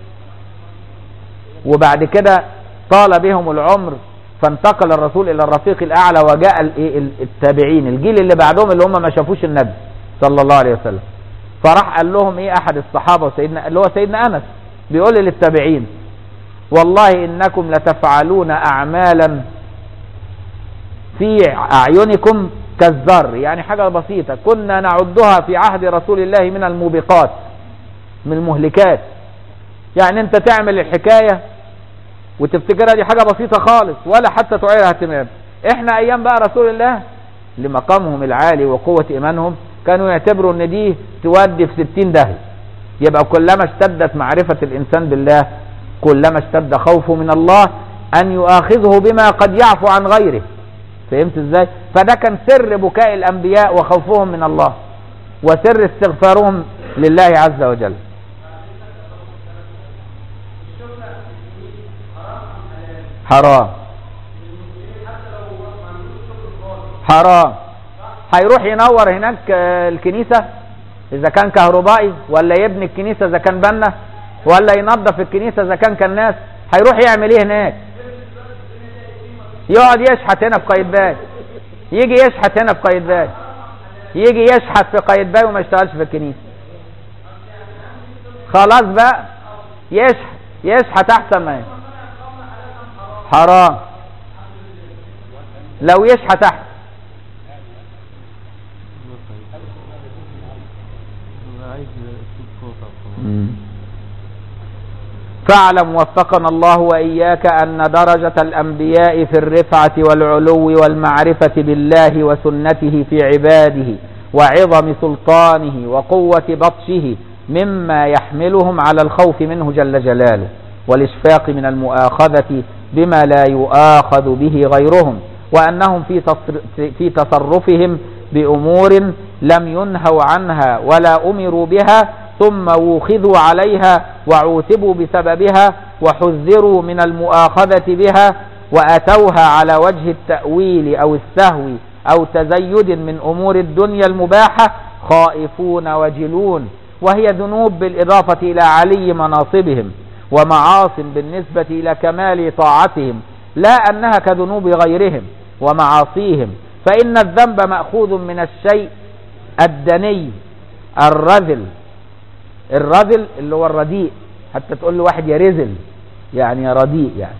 وبعد كده طال بهم العمر فانتقل الرسول إلى الرفيق الأعلى وجاء التابعين الجيل اللي بعدهم اللي هم ما شافوش النبي صلى الله عليه وسلم فراح قال لهم ايه احد الصحابة وسيدنا اللي هو سيدنا انس بيقول للتابعين والله انكم لتفعلون اعمالا في اعينكم كالذر يعني حاجة بسيطة كنا نعدها في عهد رسول الله من الموبقات من المهلكات يعني انت تعمل الحكاية وتفتكرها دي حاجة بسيطة خالص ولا حتى تعيرها اهتمام احنا ايام بقى رسول الله لمقامهم العالي وقوة ايمانهم كانوا يعتبروا ان دي تودي في ستين داهية يبقى كلما اشتدت معرفة الانسان بالله كلما اشتد خوفه من الله ان يؤاخذه بما قد يعفو عن غيره فهمت ازاي فده كان سر بكاء الانبياء وخوفهم من الله وسر استغفارهم لله عز وجل حرام حرام هيروح ينور هناك الكنيسة اذا كان كهربائي ولا يبني الكنيسة اذا كان بنا ولا ينظف الكنيسة اذا كان كان ناس هيروح يعمل ايه هناك يقعد يشحت هنا في قايتباي يجي يشحت هنا في قايتباي يجي يشحت في قايتباي وما يشتغلش في الكنيسة خلاص بقى يشحت يشحت احسن ما يشحت. حرام لو يشحت احسن فاعلم وفقنا الله وإياك أن درجة الأنبياء في الرفعة والعلو والمعرفة بالله وسنته في عباده وعظم سلطانه وقوة بطشه مما يحملهم على الخوف منه جل جلاله والإشفاق من المؤاخذة بما لا يؤاخذ به غيرهم وأنهم في تصر- في تصرفهم بأمور لم ينهوا عنها ولا أمروا بها ثم ووخذوا عليها وعوتبوا بسببها وحذروا من المؤاخذة بها وأتوها على وجه التأويل أو السهو أو تزيد من أمور الدنيا المباحة خائفون وجلون وهي ذنوب بالإضافة إلى علي مناصبهم ومعاص بالنسبة إلى كمال طاعتهم لا أنها كذنوب غيرهم ومعاصيهم فإن الذنب مأخوذ من الشيء الدني الرذل الرذل اللي هو الرديء حتى تقول له واحد يا رذل يعني يا رديء يعني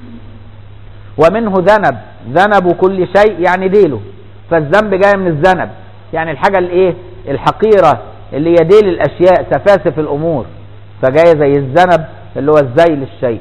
ومنه ذنب ذنب كل شيء يعني ديله فالذنب جاي من الذنب يعني الحاجة الايه الحقيرة اللي هي ديل الاشياء سفاسف الامور فجاية زي الذنب اللي هو الزيل الشيء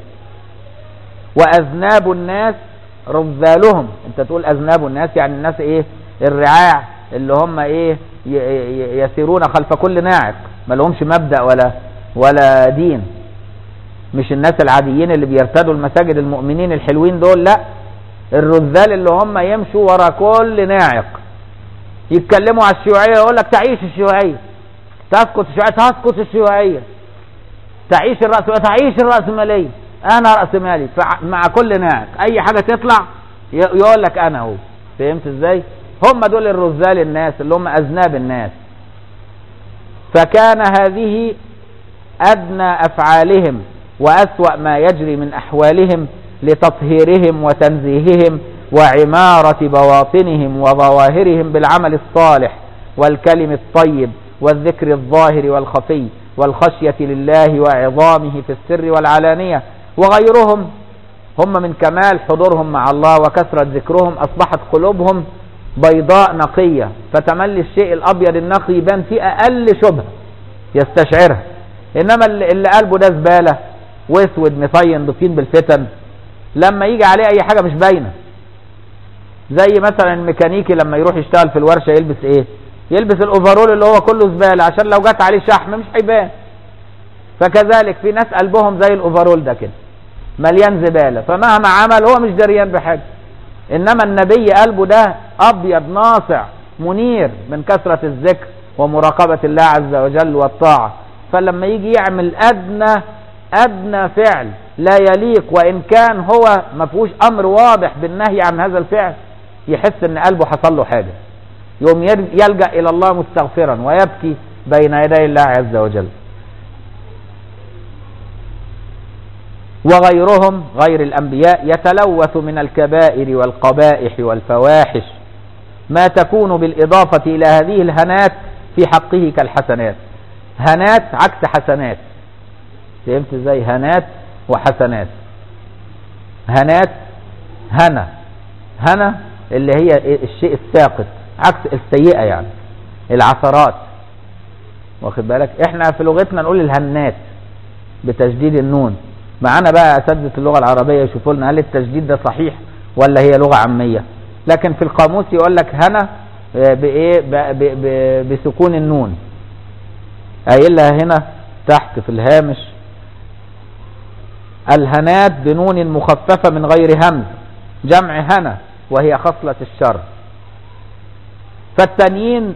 واذناب الناس رذالهم انت تقول اذناب الناس يعني الناس ايه الرعاع اللي هم ايه ي- ي- يسيرون خلف كل ناعق ما لهمش مبدأ ولا ولا دين مش الناس العاديين اللي بيرتدوا المساجد المؤمنين الحلوين دول لا الرذال اللي هم يمشوا ورا كل ناعق يتكلموا على الشيوعية يقول لك تعيش الشيوعية تسقط الشيوعية تسقط الشيوعية تعيش الرأس تعيش الرأسمالية أنا رأسمالي فع- مع كل ناعق أي حاجة تطلع ي- يقول لك أنا هو فهمت إزاي؟ هم دول الرذال الناس اللي هم أذناب الناس فكان هذه أدنى أفعالهم وأسوأ ما يجري من أحوالهم لتطهيرهم وتنزيههم وعمارة بواطنهم وظواهرهم بالعمل الصالح والكلم الطيب والذكر الظاهر والخفي والخشية لله وعظامه في السر والعلانية وغيرهم هم من كمال حضورهم مع الله وكثرة ذكرهم أصبحت قلوبهم بيضاء نقية فتملي الشيء الأبيض النقي يبان فيه أقل شبهة يستشعرها إنما اللي اللي قلبه ده زبالة واسود مطين ضفين بالفتن لما يجي عليه أي حاجة مش باينة زي مثلا الميكانيكي لما يروح يشتغل في الورشة يلبس إيه يلبس الأوفرول اللي هو كله زبالة عشان لو جت عليه شحم مش هيبان فكذلك في ناس قلبهم زي الأوفرول ده كده مليان زبالة فمهما عمل هو مش دريان بحاجة انما النبي قلبه ده ابيض ناصع منير من كثرة الذكر ومراقبة الله عز وجل والطاعة فلما يجي يعمل ادنى ادنى فعل لا يليق وان كان هو ما فيهوش امر واضح بالنهي عن هذا الفعل يحس ان قلبه حصل له حاجة يوم ير- يلجأ الى الله مستغفرا ويبكي بين يدي الله عز وجل وغيرهم غير الأنبياء يتلوث من الكبائر والقبائح والفواحش ما تكون بالإضافة إلى هذه الهنات في حقه كالحسنات هنات عكس حسنات فهمت ازاي هنات وحسنات هنات هنا هنا اللي هي الشيء الساقط عكس السيئة يعني العثرات واخد بالك احنا في لغتنا نقول الهنات بتشديد النون معانا بقى اساتذه اللغه العربيه يشوفوا لنا هل التشديد ده صحيح ولا هي لغه عاميه لكن في القاموس يقول لك هنا آه، بايه ب- ب- ب- بسكون النون قايل لها هنا تحت في الهامش الهنات بنون مخففه من غير همز جمع هنا وهي خصله الشر فالتانيين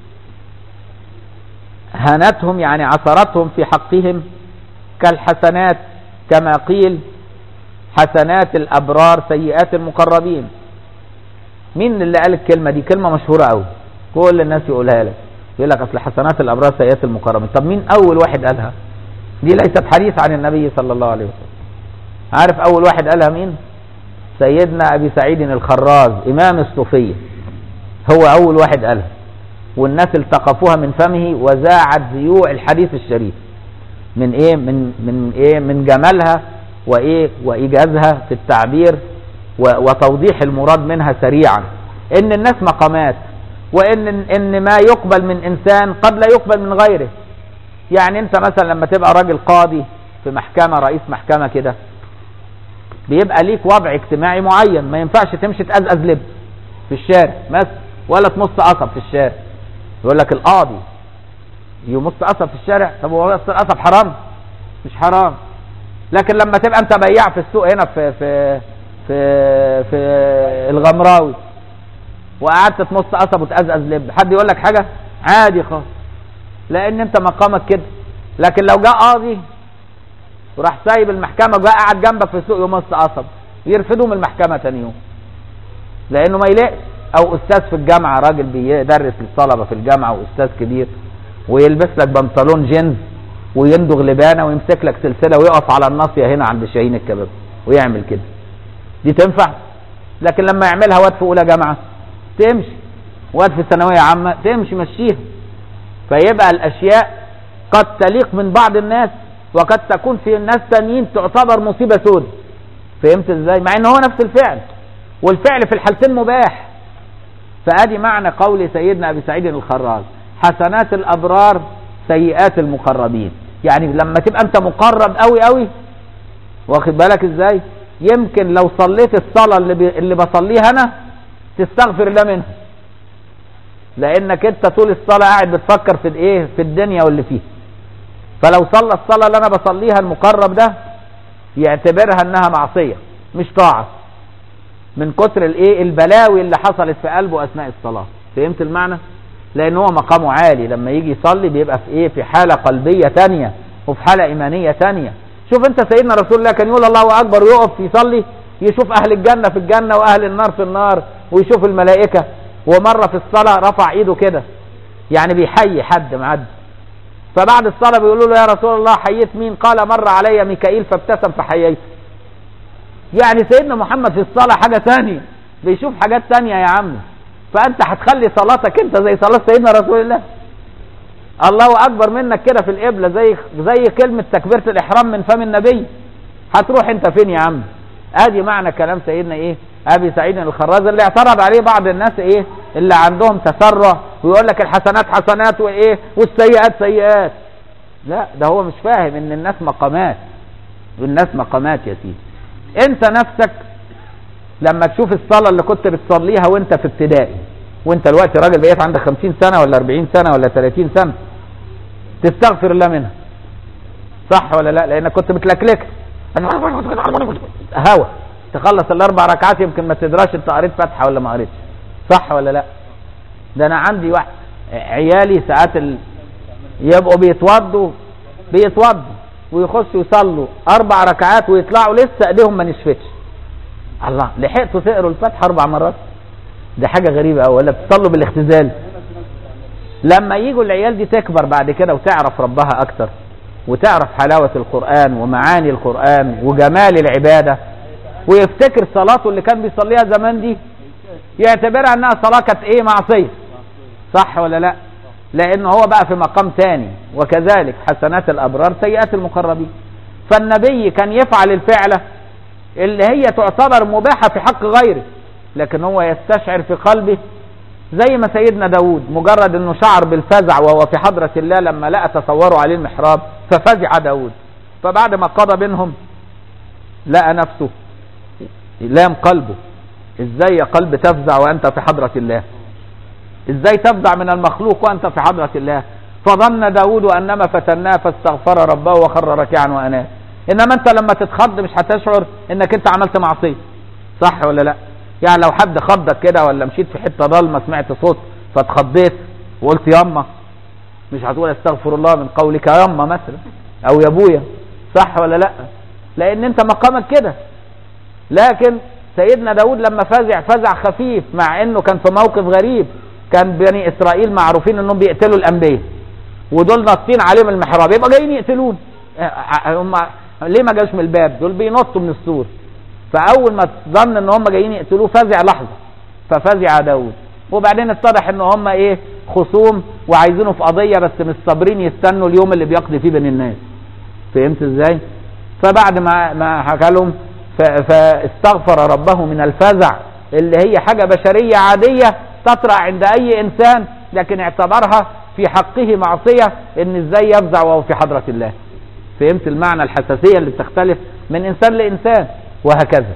هنتهم يعني عثرتهم في حقهم كالحسنات كما قيل حسنات الأبرار سيئات المقربين مين اللي قال الكلمة دي كلمة مشهورة قوي كل الناس يقولها لك يقول لك أصل حسنات الأبرار سيئات المقربين طب مين أول واحد قالها دي ليست حديث عن النبي صلى الله عليه وسلم عارف اول واحد قالها مين سيدنا ابي سعيد الخراز امام الصوفيه هو اول واحد قالها والناس التقفوها من فمه وزاعت زيوع الحديث الشريف من ايه من من ايه من جمالها وايه وايجازها في التعبير وتوضيح المراد منها سريعا ان الناس مقامات وان ان ما يقبل من انسان قد لا يقبل من غيره يعني انت مثلا لما تبقى راجل قاضي في محكمه رئيس محكمه كده بيبقى ليك وضع اجتماعي معين ما ينفعش تمشي تقزقز لب في الشارع مثلا ولا تمص قصب في الشارع يقول لك القاضي يمص قصب في الشارع طب هو القصب حرام مش حرام لكن لما تبقى انت بياع في السوق هنا في في في في الغمراوي وقعدت تمص قصب وتقزقز لب حد يقول لك حاجه عادي خالص لان انت مقامك كده لكن لو جاء قاضي وراح سايب المحكمه وجاء قاعد جنبك في السوق يمص قصب يرفدوه من المحكمه تاني يوم لانه ما يلاقش او استاذ في الجامعه راجل بيدرس للطلبه في الجامعه واستاذ كبير ويلبس لك بنطلون جينز ويندغ لبانه ويمسك لك سلسله ويقف على الناصيه هنا عند شاهين الكباب ويعمل كده دي تنفع لكن لما يعملها واد في اولى جامعه تمشي واد في ثانويه عامه تمشي مشيها فيبقى الاشياء قد تليق من بعض الناس وقد تكون في ناس تانيين تعتبر مصيبه سود فهمت ازاي مع ان هو نفس الفعل والفعل في الحالتين مباح فادي معنى قول سيدنا ابي سعيد الخراز حسنات الابرار سيئات المقربين يعني لما تبقى انت مقرب قوي قوي واخد بالك ازاي يمكن لو صليت الصلاه اللي بي اللي بصليها انا تستغفر الله منها لانك انت طول الصلاه قاعد بتفكر في الايه في الدنيا واللي فيها فلو صلى الصلاه اللي انا بصليها المقرب ده يعتبرها انها معصيه مش طاعه من كتر الايه البلاوي اللي حصلت في قلبه اثناء الصلاه فهمت المعنى لان هو مقامه عالي لما يجي يصلي بيبقى في ايه في حاله قلبيه تانية وفي حاله ايمانيه تانية شوف انت سيدنا رسول الله كان يقول الله اكبر ويقف يصلي يشوف اهل الجنه في الجنه واهل النار في النار ويشوف الملائكه ومره في الصلاه رفع ايده كده يعني بيحيي حد معدي فبعد الصلاه بيقولوا له يا رسول الله حييت مين قال مر علي ميكائيل فابتسم فحييت يعني سيدنا محمد في الصلاه حاجه ثانيه بيشوف حاجات ثانيه يا عم فانت هتخلي صلاتك انت زي صلاه سيدنا رسول الله الله اكبر منك كده في القبله زي زي كلمه تكبيره الاحرام من فم النبي هتروح انت فين يا عم ادي معنى كلام سيدنا ايه ابي سعيد الخراز اللي اعترض عليه بعض الناس ايه اللي عندهم تسرع ويقول لك الحسنات حسنات وايه والسيئات سيئات لا ده هو مش فاهم ان الناس مقامات الناس مقامات يا سيدي انت نفسك لما تشوف الصلاة اللي كنت بتصليها وانت في ابتدائي وانت دلوقتي راجل بقيت عندك 50 سنة ولا 40 سنة ولا 30 سنة تستغفر الله منها صح ولا لا لانك كنت بتلكلك هوا تخلص الاربع ركعات يمكن ما تدراش انت قريت فاتحه ولا ما قريتش صح ولا لا ده انا عندي واحد عيالي ساعات ال... يبقوا بيتوضوا بيتوضوا ويخشوا يصلوا اربع ركعات ويطلعوا لسه ايديهم ما نشفتش الله لحقتوا تقروا الفاتحه اربع مرات دي حاجه غريبه قوي ولا بتصلوا بالاختزال لما يجوا العيال دي تكبر بعد كده وتعرف ربها اكتر وتعرف حلاوه القران ومعاني القران وجمال العباده ويفتكر صلاته اللي كان بيصليها زمان دي يعتبرها انها صلاه كانت ايه معصيه صح ولا لا لان هو بقى في مقام تاني وكذلك حسنات الابرار سيئات المقربين فالنبي كان يفعل الفعله اللي هي تعتبر مباحه في حق غيره لكن هو يستشعر في قلبه زي ما سيدنا داود مجرد انه شعر بالفزع وهو في حضرة الله لما لقى تصوروا عليه المحراب ففزع داود فبعد ما قضى بينهم لقى نفسه لام قلبه ازاي يا قلب تفزع وانت في حضرة الله ازاي تفزع من المخلوق وانت في حضرة الله فظن داود انما فتناه فاستغفر ربه وخر ركعا واناه انما انت لما تتخض مش هتشعر انك انت عملت معصيه صح ولا لا يعني لو حد خضك كده ولا مشيت في حته ضلمه سمعت صوت فاتخضيت وقلت ياما مش هتقول استغفر الله من قولك ياما مثلا او يا ابويا صح ولا لا لان انت مقامك كده لكن سيدنا داود لما فزع فزع خفيف مع انه كان في موقف غريب كان بني اسرائيل معروفين انهم بيقتلوا الانبياء ودول ناطين عليهم المحراب يبقى جايين يقتلون هم ليه ما جاش من الباب دول بينطوا من السور فاول ما ظن ان هم جايين يقتلوه فزع لحظه ففزع داود وبعدين اتضح ان هم ايه خصوم وعايزينه في قضيه بس مش صابرين يستنوا اليوم اللي بيقضي فيه بين الناس فهمت ازاي فبعد ما ما حكى لهم فاستغفر ربه من الفزع اللي هي حاجه بشريه عاديه تطرا عند اي انسان لكن اعتبرها في حقه معصيه ان ازاي يفزع وهو في حضره الله فهمت المعنى الحساسيه اللي بتختلف من انسان لانسان وهكذا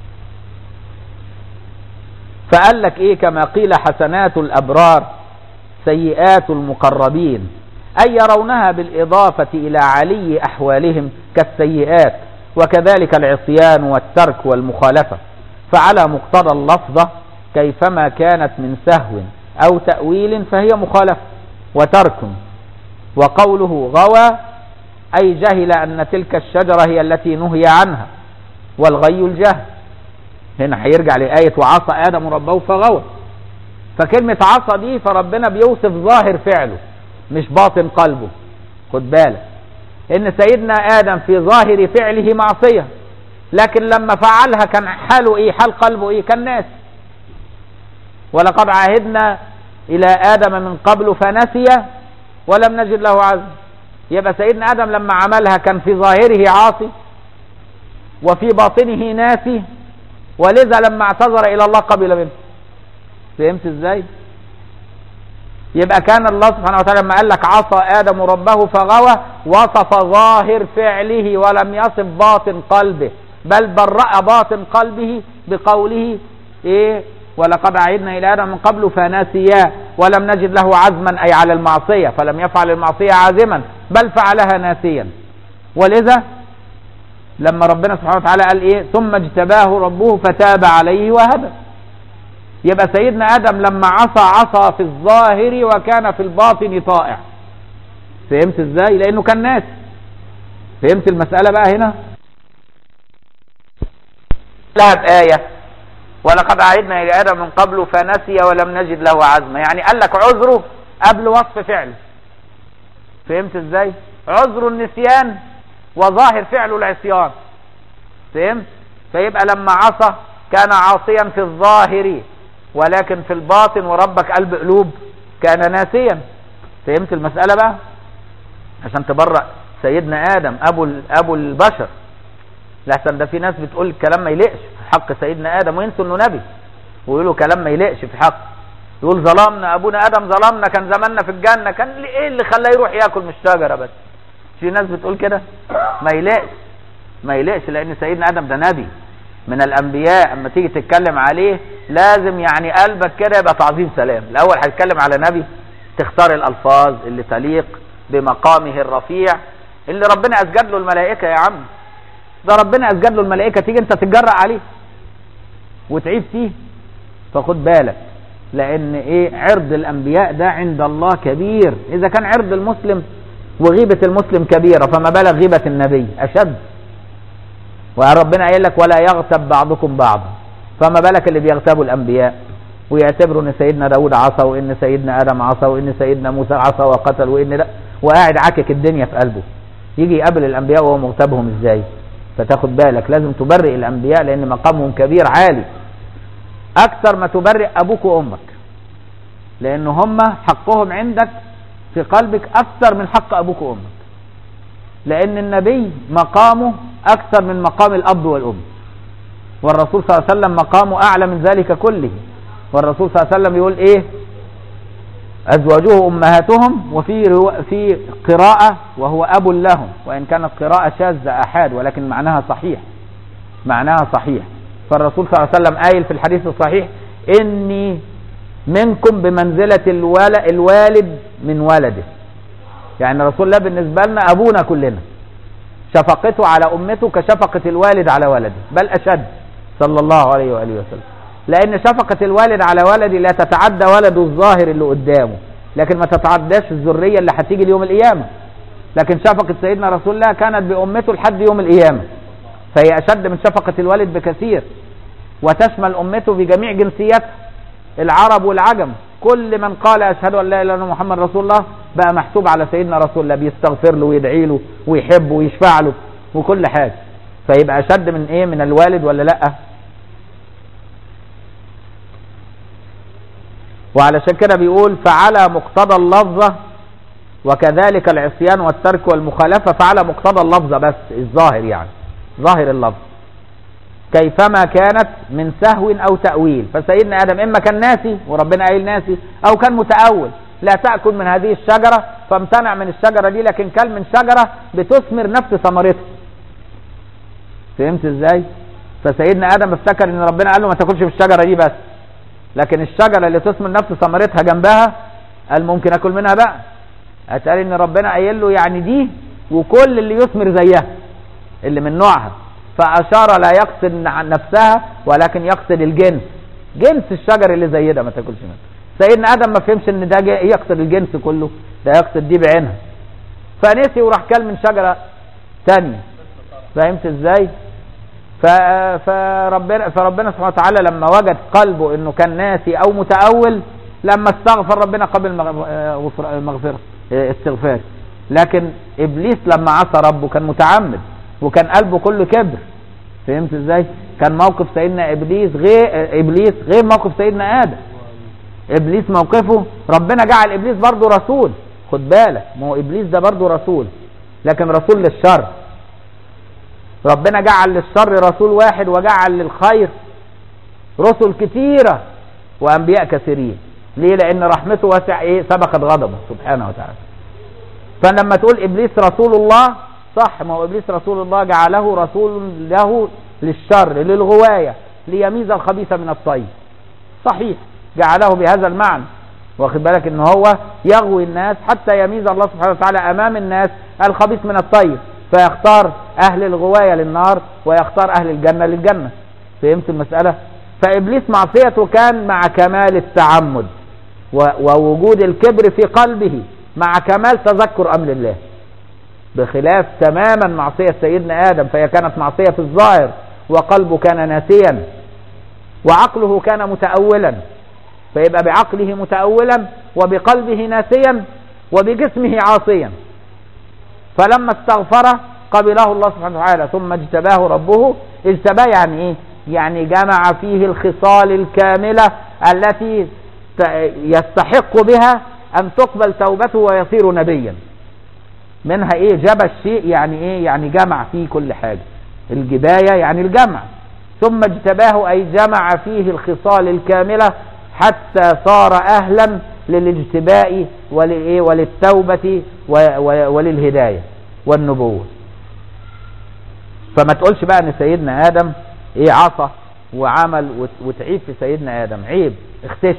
فقال لك ايه كما قيل حسنات الابرار سيئات المقربين اي يرونها بالاضافه الى علي احوالهم كالسيئات وكذلك العصيان والترك والمخالفه فعلى مقتضى اللفظه كيفما كانت من سهو او تاويل فهي مخالفه وترك وقوله غوى اي جهل ان تلك الشجره هي التي نهي عنها والغي الجهل هنا هيرجع لآية وعصى آدم ربه فغوى فكلمة عصى دي فربنا بيوصف ظاهر فعله مش باطن قلبه خد بالك ان سيدنا آدم في ظاهر فعله معصية لكن لما فعلها كان حاله ايه حال قلبه ايه كان ناس ولقد عاهدنا الى آدم من قبل فنسي ولم نجد له عزم يبقى سيدنا آدم لما عملها كان في ظاهره عاصي وفي باطنه ناسي ولذا لما اعتذر الى الله قبل منه فهمت ازاي يبقى كان الله سبحانه وتعالى لما قال لك عصى ادم ربه فغوى وصف ظاهر فعله ولم يصف باطن قلبه بل برأ باطن قلبه بقوله ايه ولقد عهدنا الى ادم من قبل فنسيا ولم نجد له عزما اي على المعصيه فلم يفعل المعصيه عازما بل فعلها ناسيا ولذا لما ربنا سبحانه وتعالى قال ايه ثم اجتباه ربه فتاب عليه وهدى يبقى سيدنا ادم لما عصى عصى في الظاهر وكان في الباطن طائع فهمت ازاي لانه كان ناس فهمت المسألة بقى هنا لها بآية ولقد عهدنا إلى آدم من قبل فنسي ولم نجد له عزما يعني قال لك عذره قبل وصف فعله فهمت ازاي عذر النسيان وظاهر فعله العصيان فهمت فيبقى لما عصى كان عاصيا في الظاهر ولكن في الباطن وربك قلب قلوب كان ناسيا فهمت المسألة بقى عشان تبرأ سيدنا آدم أبو, أبو البشر لحسن ده في ناس بتقول الكلام ما يلقش في حق سيدنا آدم وينسوا انه نبي ويقولوا كلام ما يلقش في حق يقول ظلمنا ابونا ادم ظلمنا كان زماننا في الجنه كان ايه اللي خلاه يروح ياكل من الشجره بس في ناس بتقول كده ما يلاقش ما يلاقش لان سيدنا ادم ده نبي من الانبياء اما تيجي تتكلم عليه لازم يعني قلبك كده يبقى تعظيم سلام الاول هتتكلم على نبي تختار الالفاظ اللي تليق بمقامه الرفيع اللي ربنا اسجد له الملائكه يا عم ده ربنا اسجد له الملائكه تيجي انت تتجرأ عليه وتعيب فيه فخد بالك لان ايه عرض الانبياء ده عند الله كبير اذا كان عرض المسلم وغيبة المسلم كبيرة فما بالك غيبة النبي أشد وربنا قايل لك ولا يغتب بعضكم بعضا فما بالك اللي بيغتابوا الأنبياء ويعتبروا ان سيدنا داود عصى وان سيدنا ادم عصى وان سيدنا موسى عصى وقتل وان لا وقاعد عاكك الدنيا في قلبه يجي يقابل الانبياء وهو مغتابهم ازاي فتاخد بالك لازم تبرئ الانبياء لان مقامهم كبير عالي اكثر ما تبرئ ابوك وامك لان هم حقهم عندك في قلبك أكثر من حق أبوك وأمك لأن النبي مقامه أكثر من مقام الأب والأم والرسول صلى الله عليه وسلم مقامه أعلى من ذلك كله والرسول صلى الله عليه وسلم يقول إيه أزواجه أمهاتهم وفي رو... في قراءة وهو أب لهم وإن كانت قراءة شاذة أحاد ولكن معناها صحيح معناها صحيح فالرسول صلى الله عليه وسلم قايل في الحديث الصحيح إني منكم بمنزلة الوالد من ولده يعني رسول الله بالنسبة لنا أبونا كلنا شفقته على أمته كشفقة الوالد على ولده بل أشد صلى الله عليه وآله وسلم لأن شفقة الوالد على ولده لا تتعدى ولده الظاهر اللي قدامه لكن ما تتعداش الذرية اللي هتيجي ليوم القيامة لكن شفقة سيدنا رسول الله كانت بأمته لحد يوم القيامة فهي أشد من شفقة الوالد بكثير وتشمل أمته بجميع جنسياتها العرب والعجم كل من قال أشهد أن لا إله إلا محمد رسول الله بقى محسوب على سيدنا رسول الله بيستغفر له ويدعي له ويحبه ويشفع له وكل حاجة فيبقى أشد من إيه من الوالد ولا لأ وعلشان كده بيقول فعلى مقتضى اللفظة وكذلك العصيان والترك والمخالفة فعلى مقتضى اللفظة بس الظاهر يعني ظاهر اللفظ كيفما كانت من سهو أو تأويل فسيدنا آدم إما كان ناسي وربنا قايل ناسي أو كان متأول لا تأكل من هذه الشجرة فامتنع من الشجرة دي لكن كل من شجرة بتثمر نفس ثمرتها فهمت ازاي فسيدنا آدم افتكر ان ربنا قال له ما تاكلش من الشجرة دي بس لكن الشجرة اللي تثمر نفس ثمرتها جنبها قال ممكن اكل منها بقى اتقال ان ربنا قايل له يعني دي وكل اللي يثمر زيها اللي من نوعها فاشار لا يقصد عن نفسها ولكن يقصد الجنس جنس الشجر اللي زي ده ما تاكلش منه سيدنا ادم ما فهمش ان ده يقصد الجنس كله ده يقصد دي بعينها فنسي وراح كل من شجره ثانيه فهمت ازاي فربنا فربنا سبحانه وتعالى لما وجد قلبه انه كان ناسي او متاول لما استغفر ربنا قبل مغفره استغفار لكن ابليس لما عصى ربه كان متعمد وكان قلبه كله كبر فهمت ازاي كان موقف سيدنا ابليس غير ابليس غير موقف سيدنا ادم ابليس موقفه ربنا جعل ابليس برضه رسول خد بالك ما هو ابليس ده برضه رسول لكن رسول للشر ربنا جعل للشر رسول واحد وجعل للخير رسل كثيرة وانبياء كثيرين ليه لان رحمته واسع ايه سبقت غضبه سبحانه وتعالى فلما تقول ابليس رسول الله صح ما هو ابليس رسول الله جعله رسول له للشر للغواية ليميز الخبيث من الطيب صحيح جعله بهذا المعنى واخد بالك ان هو يغوي الناس حتى يميز الله سبحانه وتعالى امام الناس الخبيث من الطيب فيختار اهل الغواية للنار ويختار اهل الجنة للجنة فهمت المسألة فابليس معصيته كان مع كمال التعمد ووجود الكبر في قلبه مع كمال تذكر امر الله بخلاف تماما معصية سيدنا آدم فهي كانت معصية في الظاهر وقلبه كان ناسيا وعقله كان متأولا فيبقى بعقله متأولا وبقلبه ناسيا وبجسمه عاصيا فلما استغفر قبله الله سبحانه وتعالى ثم اجتباه ربه اجتباه يعني ايه يعني جمع فيه الخصال الكاملة التي يستحق بها ان تقبل توبته ويصير نبيا منها ايه جبى الشيء يعني ايه يعني جمع فيه كل حاجة الجباية يعني الجمع ثم اجتباه اي جمع فيه الخصال الكاملة حتى صار اهلا للاجتباء ولإيه وللتوبة وللهداية والنبوة فما تقولش بقى ان سيدنا ادم ايه عصى وعمل وتعيب في سيدنا ادم عيب اختش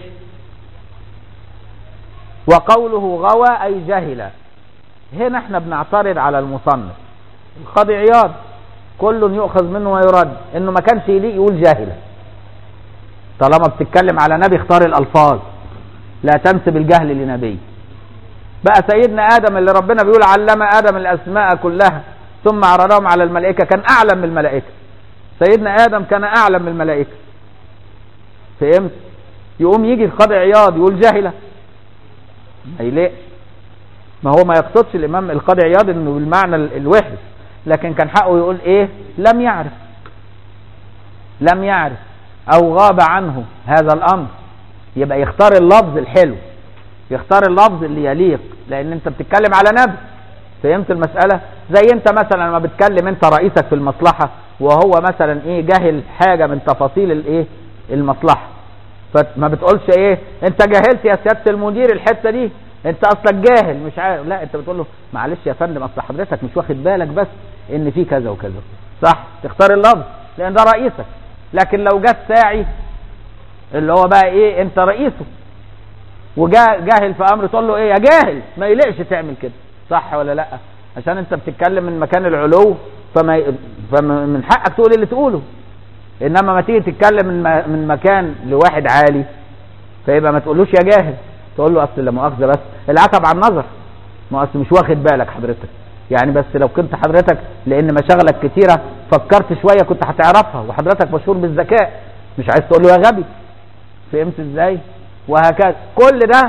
وقوله غوى اي جهل هنا احنا بنعترض على المصنف القاضي عياض كل يؤخذ منه ويرد انه ما كانش يليق يقول جاهله طالما بتتكلم على نبي اختار الالفاظ لا تنسب الجهل لنبي بقى سيدنا ادم اللي ربنا بيقول علم ادم الاسماء كلها ثم عرضهم على الملائكه كان اعلم من الملائكه سيدنا ادم كان اعلم من الملائكه فهمت يقوم يجي القاضي عياض يقول جاهله ما يليقش ما هو ما يقصدش الامام القاضي عياض انه بالمعنى الوحش لكن كان حقه يقول ايه لم يعرف لم يعرف او غاب عنه هذا الامر يبقى يختار اللفظ الحلو يختار اللفظ اللي يليق لان انت بتتكلم على نبي فهمت المسألة زي انت مثلا لما بتكلم انت رئيسك في المصلحة وهو مثلا ايه جاهل حاجة من تفاصيل الايه المصلحة فما بتقولش ايه انت جاهلت يا سيادة المدير الحتة دي انت اصلك جاهل مش عارف لا انت بتقول له معلش يا فندم اصل حضرتك مش واخد بالك بس ان في كذا وكذا صح تختار اللفظ لان ده رئيسك لكن لو جت ساعي اللي هو بقى ايه انت رئيسه وجاهل في امر تقول له ايه يا جاهل ما يلقش تعمل كده صح ولا لا عشان انت بتتكلم من مكان العلو فما فمن حقك تقول اللي تقوله انما ما تيجي تتكلم من من مكان لواحد عالي فيبقى ما تقولوش يا جاهل تقول له اصل لا مؤاخذه بس العتب على النظر ما اصل مش واخد بالك حضرتك يعني بس لو كنت حضرتك لان مشاغلك كتيره فكرت شويه كنت هتعرفها وحضرتك مشهور بالذكاء مش عايز تقول له يا غبي فهمت ازاي وهكذا كل ده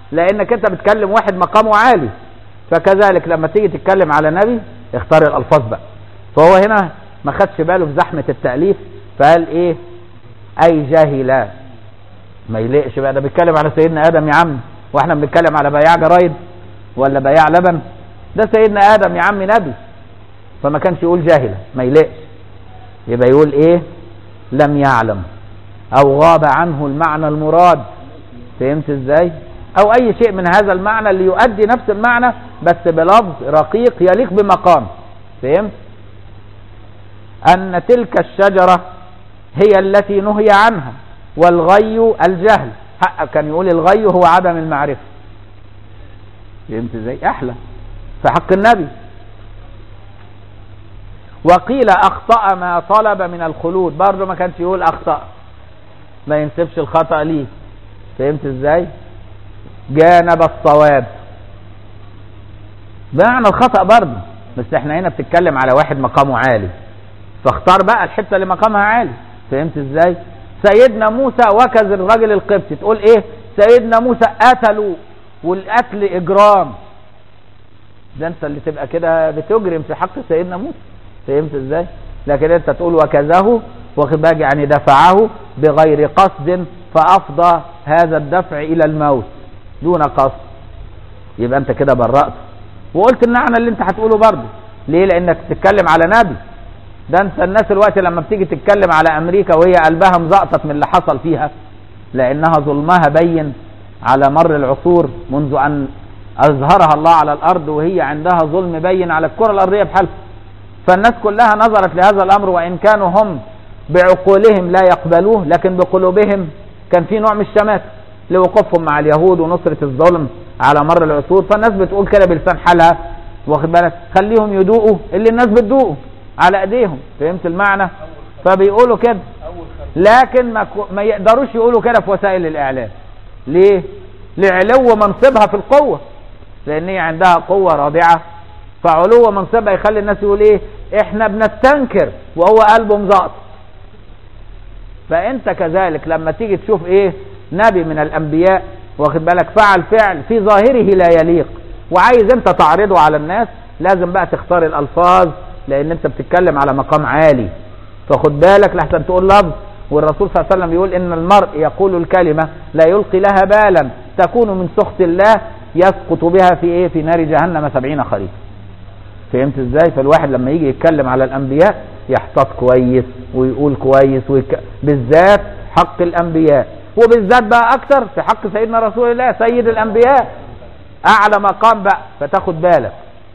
لانك انت بتكلم واحد مقامه عالي فكذلك لما تيجي تتكلم على نبي اختار الالفاظ بقى فهو هنا ما خدش باله في زحمه التاليف فقال ايه اي جاهلا ما يليقش بقى ده بيتكلم على سيدنا ادم يا عم واحنا بنتكلم على بياع جرايد ولا بياع لبن ده سيدنا ادم يا عم نبي فما كانش يقول جاهلا ما يليقش يبقى يقول ايه لم يعلم او غاب عنه المعنى المراد فهمت ازاي او اي شيء من هذا المعنى اللي يؤدي نفس المعنى بس بلفظ رقيق يليق بمقام فهمت ان تلك الشجرة هي التي نهي عنها والغي الجهل حق كان يقول الغي هو عدم المعرفة فهمت ازاي احلى في حق النبي وقيل اخطأ ما طلب من الخلود برضه ما كانش يقول اخطأ ما ينسبش الخطأ ليه فهمت ازاي جانب الصواب بمعنى الخطأ برضه بس احنا هنا بتتكلم على واحد مقامه عالي فاختار بقى الحتة اللي مقامها عالي فهمت ازاي سيدنا موسى وكز الراجل القبطي تقول ايه سيدنا موسى قتلوا والقتل اجرام ده انت اللي تبقى كده بتجرم في حق سيدنا موسى فهمت ازاي لكن انت تقول وكزه واخد بالك يعني دفعه بغير قصد فافضى هذا الدفع الى الموت دون قصد يبقى انت كده برأت وقلت المعنى اللي انت هتقوله برضه ليه لانك تتكلم على نبي ده انت الناس الوقت لما بتيجي تتكلم على امريكا وهي قلبها مزقطط من اللي حصل فيها لانها ظلمها بين على مر العصور منذ ان اظهرها الله على الارض وهي عندها ظلم بين على الكره الارضيه بحالها فالناس كلها نظرت لهذا الامر وان كانوا هم بعقولهم لا يقبلوه لكن بقلوبهم كان في نوع من الشماتة لوقوفهم مع اليهود ونصرة الظلم على مر العصور فالناس بتقول كده بلسان حالها واخد بالك خليهم يدوقوا اللي الناس بتدوقه على ايديهم فهمت المعنى فبيقولوا كده لكن ما, ما يقدروش يقولوا كده في وسائل الاعلام ليه لعلو منصبها في القوة لان هي عندها قوة رادعة فعلو منصبها يخلي الناس يقول ايه احنا بنستنكر وهو قلبه مزقط فانت كذلك لما تيجي تشوف ايه نبي من الانبياء واخد بالك فعل فعل في ظاهره لا يليق وعايز انت تعرضه على الناس لازم بقى تختار الالفاظ لان انت بتتكلم على مقام عالي فخد بالك لحسن تقول لفظ والرسول صلى الله عليه وسلم يقول ان المرء يقول الكلمة لا يلقي لها بالا تكون من سخط الله يسقط بها في ايه في نار جهنم سبعين خريف فهمت ازاي فالواحد لما يجي يتكلم على الانبياء يحتاط كويس ويقول كويس ويك... بالذات حق الانبياء وبالذات بقى اكتر في حق سيدنا رسول الله سيد الانبياء اعلى مقام بقى فتاخد بالك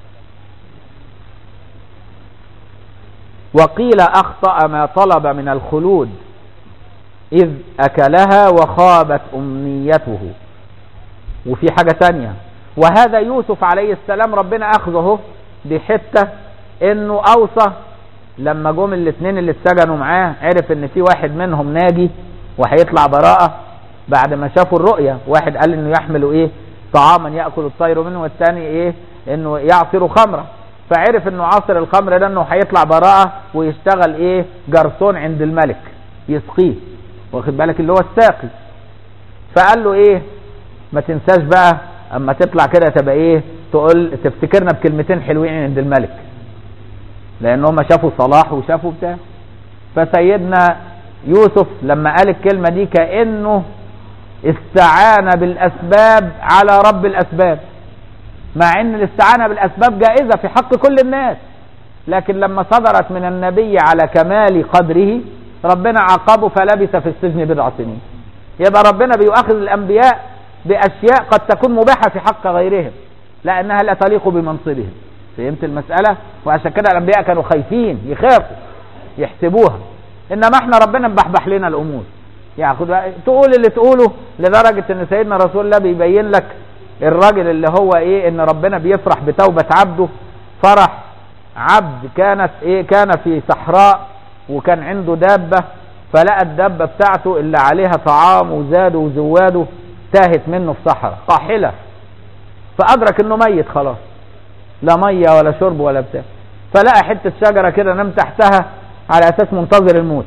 وقيل اخطأ ما طلب من الخلود اذ اكلها وخابت امنيته وفي حاجة تانية وهذا يوسف عليه السلام ربنا اخذه بحتة انه اوصى لما جم الاثنين اللي اتسجنوا معاه عرف ان في واحد منهم ناجي وهيطلع براءة بعد ما شافوا الرؤية واحد قال انه يحمل ايه طعاما يأكل الطير منه والثاني ايه انه يعصر خمرة فعرف انه عصر الخمر ده انه هيطلع براءة ويشتغل ايه جرسون عند الملك يسقيه واخد بالك اللي هو الساقي فقال له ايه ما تنساش بقى اما تطلع كده تبقى ايه تقول تفتكرنا بكلمتين حلوين عند الملك لان هم شافوا صلاح وشافوا بتاع فسيدنا يوسف لما قال الكلمة دي كأنه استعان بالأسباب على رب الأسباب مع ان الاستعانة بالأسباب جائزة في حق كل الناس لكن لما صدرت من النبي على كمال قدره ربنا عاقبه فلبث في السجن بضع سنين يبقى ربنا بيؤاخذ الأنبياء بأشياء قد تكون مباحة في حق غيرهم لأنها لا تليق بمنصبهم فهمت المسألة وعشان كده الأنبياء كانوا خايفين يخافوا يحسبوها إنما احنا ربنا مبحبح لنا الأمور ياخد تقول اللي تقوله لدرجة إن سيدنا رسول الله بيبين لك الراجل اللي هو إيه إن ربنا بيفرح بتوبة عبده فرح عبد كانت إيه كان في صحراء وكان عنده دابة فلقى الدابة بتاعته اللي عليها طعام وزاده وزواده تاهت منه في صحراء قاحلة فأدرك إنه ميت خلاص لا مية ولا شرب ولا بتاع فلقى حتة شجرة كده نام تحتها على أساس منتظر الموت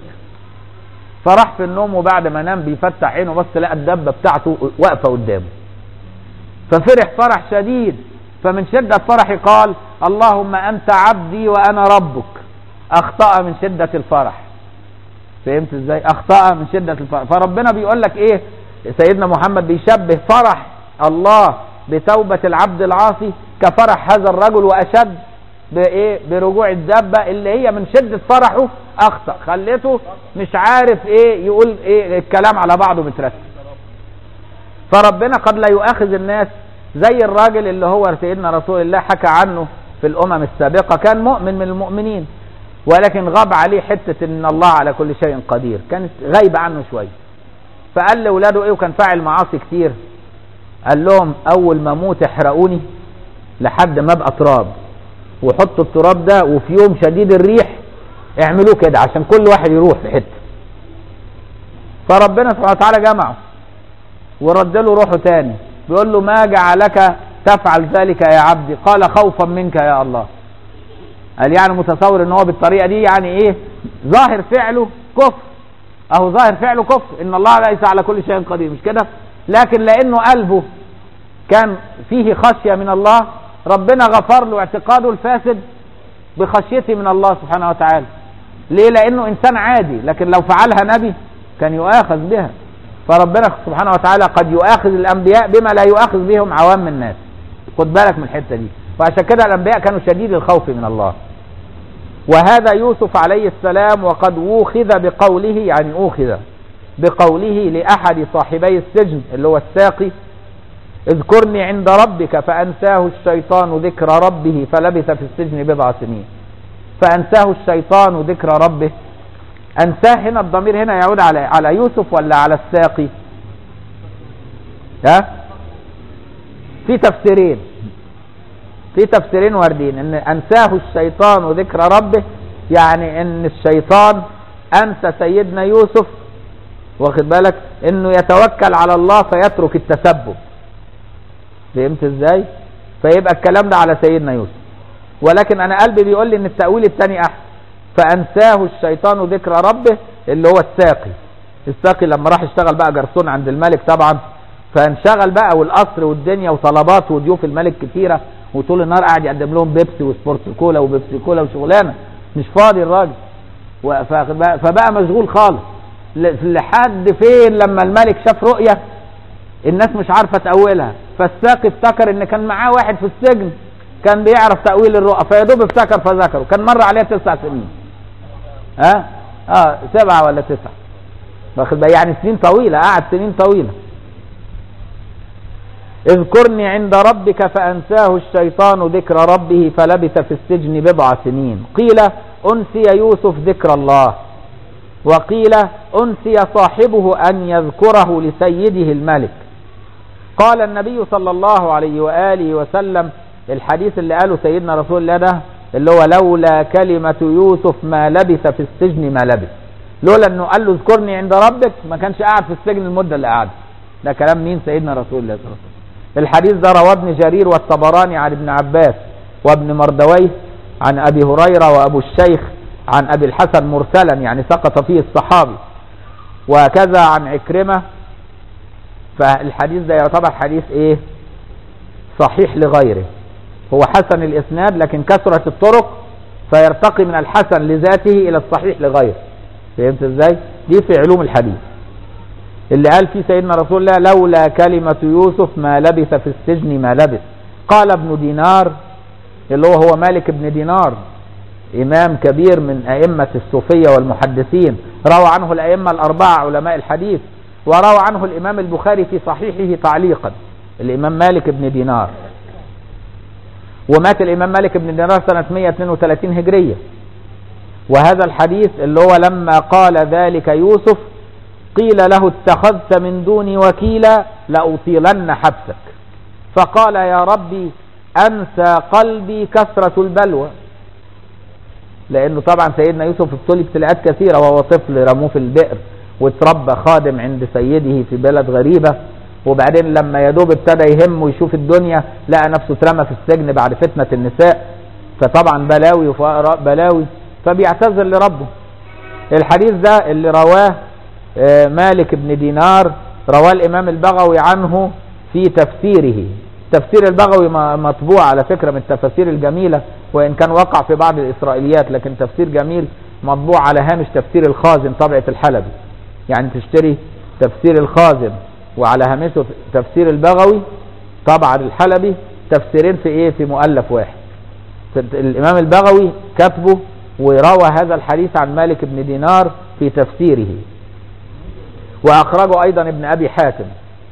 فراح في النوم وبعد ما نام بيفتح عينه بس لقى الدبة بتاعته واقفة قدامه ففرح فرح شديد فمن شدة فرحه قال اللهم أنت عبدي وأنا ربك أخطأ من شدة الفرح فهمت ازاي أخطأ من شدة الفرح فربنا بيقول لك ايه سيدنا محمد بيشبه فرح الله بتوبة العبد العاصي كفرح هذا الرجل وأشد بايه برجوع الدابة اللي هي من شدة فرحه أخطأ خليته مش عارف ايه يقول ايه الكلام على بعضه مترتب فربنا قد لا يؤاخذ الناس زي الراجل اللي هو سيدنا رسول الله حكى عنه في الأمم السابقة كان مؤمن من المؤمنين ولكن غاب عليه حتة ان الله على كل شيء قدير كانت غايبة عنه شوية فقال لاولاده ايه وكان فاعل معاصي كتير قال لهم اول ما اموت احرقوني لحد ما ابقى تراب وحطوا التراب ده وفي يوم شديد الريح اعملوه كده عشان كل واحد يروح في حته فربنا سبحانه وتعالى جمعه ورد له روحه تاني بيقول له ما جعلك تفعل ذلك يا عبدي قال خوفا منك يا الله قال يعني متصور ان هو بالطريقه دي يعني ايه ظاهر فعله كفر اهو ظاهر فعله كفر ان الله ليس على كل شيء قدير مش كده لكن لانه قلبه كان فيه خشيه من الله ربنا غفر له اعتقاده الفاسد بخشيته من الله سبحانه وتعالى ليه لانه انسان عادي لكن لو فعلها نبي كان يؤاخذ بها فربنا سبحانه وتعالى قد يؤاخذ الانبياء بما لا يؤاخذ بهم عوام الناس خد بالك من الحته دي وعشان كده الانبياء كانوا شديد الخوف من الله وهذا يوسف عليه السلام وقد اوخذ بقوله يعني اوخذ بقوله لاحد صاحبي السجن اللي هو الساقي اذكرني عند ربك فانساه الشيطان ذكر ربه فلبث في السجن بضع سنين فانساه الشيطان ذكر ربه انساه هنا الضمير هنا يعود على على يوسف ولا على الساقي ها في تفسيرين في تفسيرين واردين ان انساه الشيطان ذكر ربه يعني ان الشيطان انسى سيدنا يوسف واخد بالك انه يتوكل على الله فيترك التسبب فهمت ازاي فيبقى الكلام ده على سيدنا يوسف ولكن انا قلبي بيقول لي ان التاويل الثاني احسن فانساه الشيطان ذكر ربه اللي هو الساقي الساقي لما راح اشتغل بقى جرسون عند الملك طبعا فانشغل بقى والقصر والدنيا وطلبات وضيوف الملك كتيره وطول النهار قاعد يقدم لهم بيبسي وسبورت كولا وبيبسي كولا وشغلانه مش فاضي الراجل فبقى مشغول خالص لحد فين لما الملك شاف رؤيه الناس مش عارفه تاولها فالساقي افتكر ان كان معاه واحد في السجن كان بيعرف تاويل الرؤى فيا دوب افتكر فذكره كان مر عليه تسع سنين ها اه سبعه ولا تسعه واخد يعني سنين طويله قعد سنين طويله اذكرني عند ربك فأنساه الشيطان ذكر ربه فلبث في السجن بضع سنين قيل أنسي يوسف ذكر الله وقيل أنسي صاحبه أن يذكره لسيده الملك قال النبي صلى الله عليه وآله وسلم الحديث اللي قاله سيدنا رسول الله ده اللي هو لولا كلمة يوسف ما لبث في السجن ما لبث لولا انه قال له اذكرني عند ربك ما كانش قاعد في السجن المدة اللي قعد ده كلام مين سيدنا رسول الله صلى الله عليه وسلم الحديث ده رواه ابن جرير والطبراني عن ابن عباس وابن مردويه عن ابي هريره وابو الشيخ عن ابي الحسن مرسلا يعني سقط فيه الصحابي وكذا عن عكرمه فالحديث ده يعتبر حديث ايه صحيح لغيره هو حسن الاسناد لكن كثرة الطرق فيرتقي من الحسن لذاته الى الصحيح لغيره فهمت ازاي دي في علوم الحديث اللي قال فيه سيدنا رسول الله لولا كلمة يوسف ما لبث في السجن ما لبث قال ابن دينار اللي هو هو مالك ابن دينار إمام كبير من أئمة الصوفية والمحدثين روى عنه الأئمة الأربعة علماء الحديث وروى عنه الإمام البخاري في صحيحه تعليقا الإمام مالك ابن دينار ومات الإمام مالك ابن دينار سنة 132 هجرية وهذا الحديث اللي هو لما قال ذلك يوسف قيل له اتخذت من دوني وكيلا لأطيلن حبسك فقال يا ربي أنسى قلبي كثرة البلوى لأنه طبعا سيدنا يوسف ابتلي ابتلاءات كثيرة وهو طفل رموه في البئر واتربى خادم عند سيده في بلد غريبة وبعدين لما يدوب ابتدى يهم ويشوف الدنيا لقى نفسه اترمى في السجن بعد فتنة النساء فطبعا بلاوي وفقراء بلاوي فبيعتذر لربه الحديث ده اللي رواه مالك بن دينار رواه الإمام البغوي عنه في تفسيره التفسير البغوي م- مطبوع على فكرة من التفاسير الجميلة وإن كان وقع في بعض الإسرائيليات لكن تفسير جميل مطبوع على هامش تفسير الخازن طبعة الحلبي يعني تشتري تفسير الخازن وعلى هامشه تفسير البغوي طبعا الحلبي تفسيرين في ايه في مؤلف واحد الامام البغوي كتبه وروى هذا الحديث عن مالك بن دينار في تفسيره واخرجه ايضا ابن ابي حاتم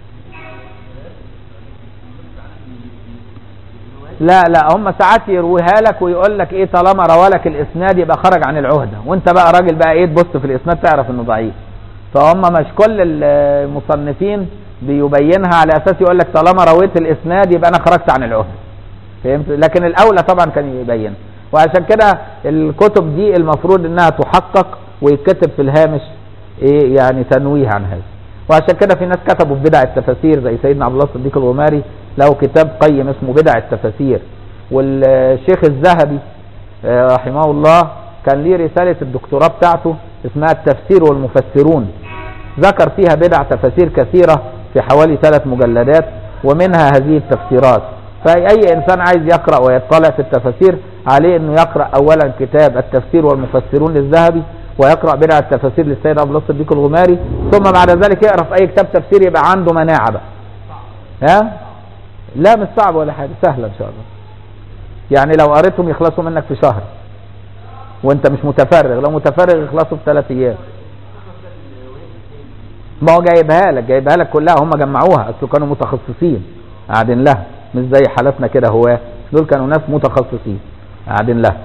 لا لا هم ساعات يرويها لك ويقول لك ايه طالما روالك الاسناد يبقى خرج عن العهده وانت بقى راجل بقى ايه تبص في الاسناد تعرف انه ضعيف فهم مش كل المصنفين بيبينها على اساس يقول لك طالما رويت الاسناد يبقى انا خرجت عن العهده فهمت لكن الاولى طبعا كان يبين وعشان كده الكتب دي المفروض انها تحقق ويتكتب في الهامش ايه يعني تنويه عن هذا وعشان كده في ناس كتبوا في بدع التفاسير زي سيدنا عبد الله الصديق الغماري له كتاب قيم اسمه بدع التفاسير والشيخ الذهبي آه، رحمه الله كان ليه رسالة الدكتوراه بتاعته اسمها التفسير والمفسرون ذكر فيها بدع تفاسير كثيرة في حوالي ثلاث مجلدات ومنها هذه التفسيرات فأي إنسان عايز يقرأ ويطلع في التفاسير عليه أنه يقرأ أولا كتاب التفسير والمفسرون للذهبي ويقرأ بدع التفاسير للسيد عبد الله الصديق الغماري ثم بعد ذلك يقرأ في أي كتاب تفسير يبقى عنده مناعة بقى ها لا مش صعب ولا حاجة سهلة إن شاء الله يعني لو قريتهم يخلصوا منك في شهر وانت مش متفرغ لو متفرغ يخلصوا في ثلاث ايام ما هو جايبها لك جايبها لك كلها هم جمعوها اصل كانوا متخصصين قاعدين لها مش زي حالتنا كده هو دول كانوا ناس متخصصين قاعدين لها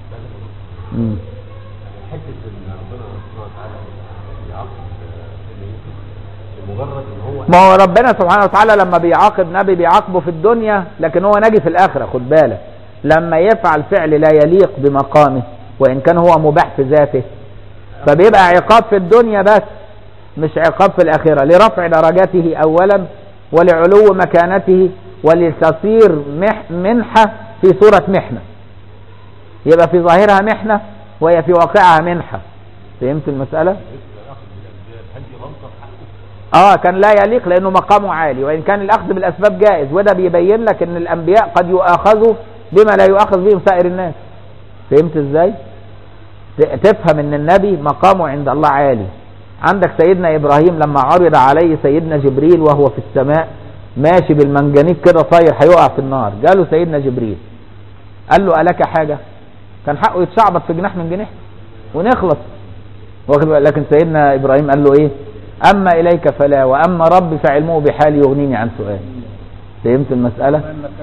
مم. حته ان ربنا سبحانه وتعالى يعاقب سيدنا يوسف لمجرد ان هو ما هو ربنا سبحانه وتعالى لما بيعاقب نبي بيعاقبه في الدنيا لكن هو ناجي في الآخرة خد بالك لما يفعل فعل لا يليق بمقامه وإن كان هو مباح في ذاته فبيبقى عقاب في الدنيا بس مش عقاب في الآخرة لرفع درجته أولا ولعلو مكانته ولتصير مح منحة في صورة محنة يبقى في ظاهرها محنة وهي في واقعها منحة فهمت المسألة؟ الاخذ بالاسباب هل دي غلطه في حقه؟ اه كان لا يليق لانه مقامه عالي وان كان الاخذ بالاسباب جائز وده بيبين لك ان الانبياء قد يؤاخذوا بما لا يؤاخذ بهم سائر الناس فهمت ازاي ت- تفهم ان النبي مقامه عند الله عالي عندك سيدنا ابراهيم لما عرض عليه سيدنا جبريل وهو في السماء ماشي بالمنجنيق كده طاير هيقع في النار جاله سيدنا جبريل قال له الك حاجه كان حقه يتشعبط في جناح من جناح ونخلص واخد بالك؟ لكن سيدنا ابراهيم قال له ايه اما اليك فلا واما ربي فعلمه بحالي يغنيني عن سؤالي فهمت المساله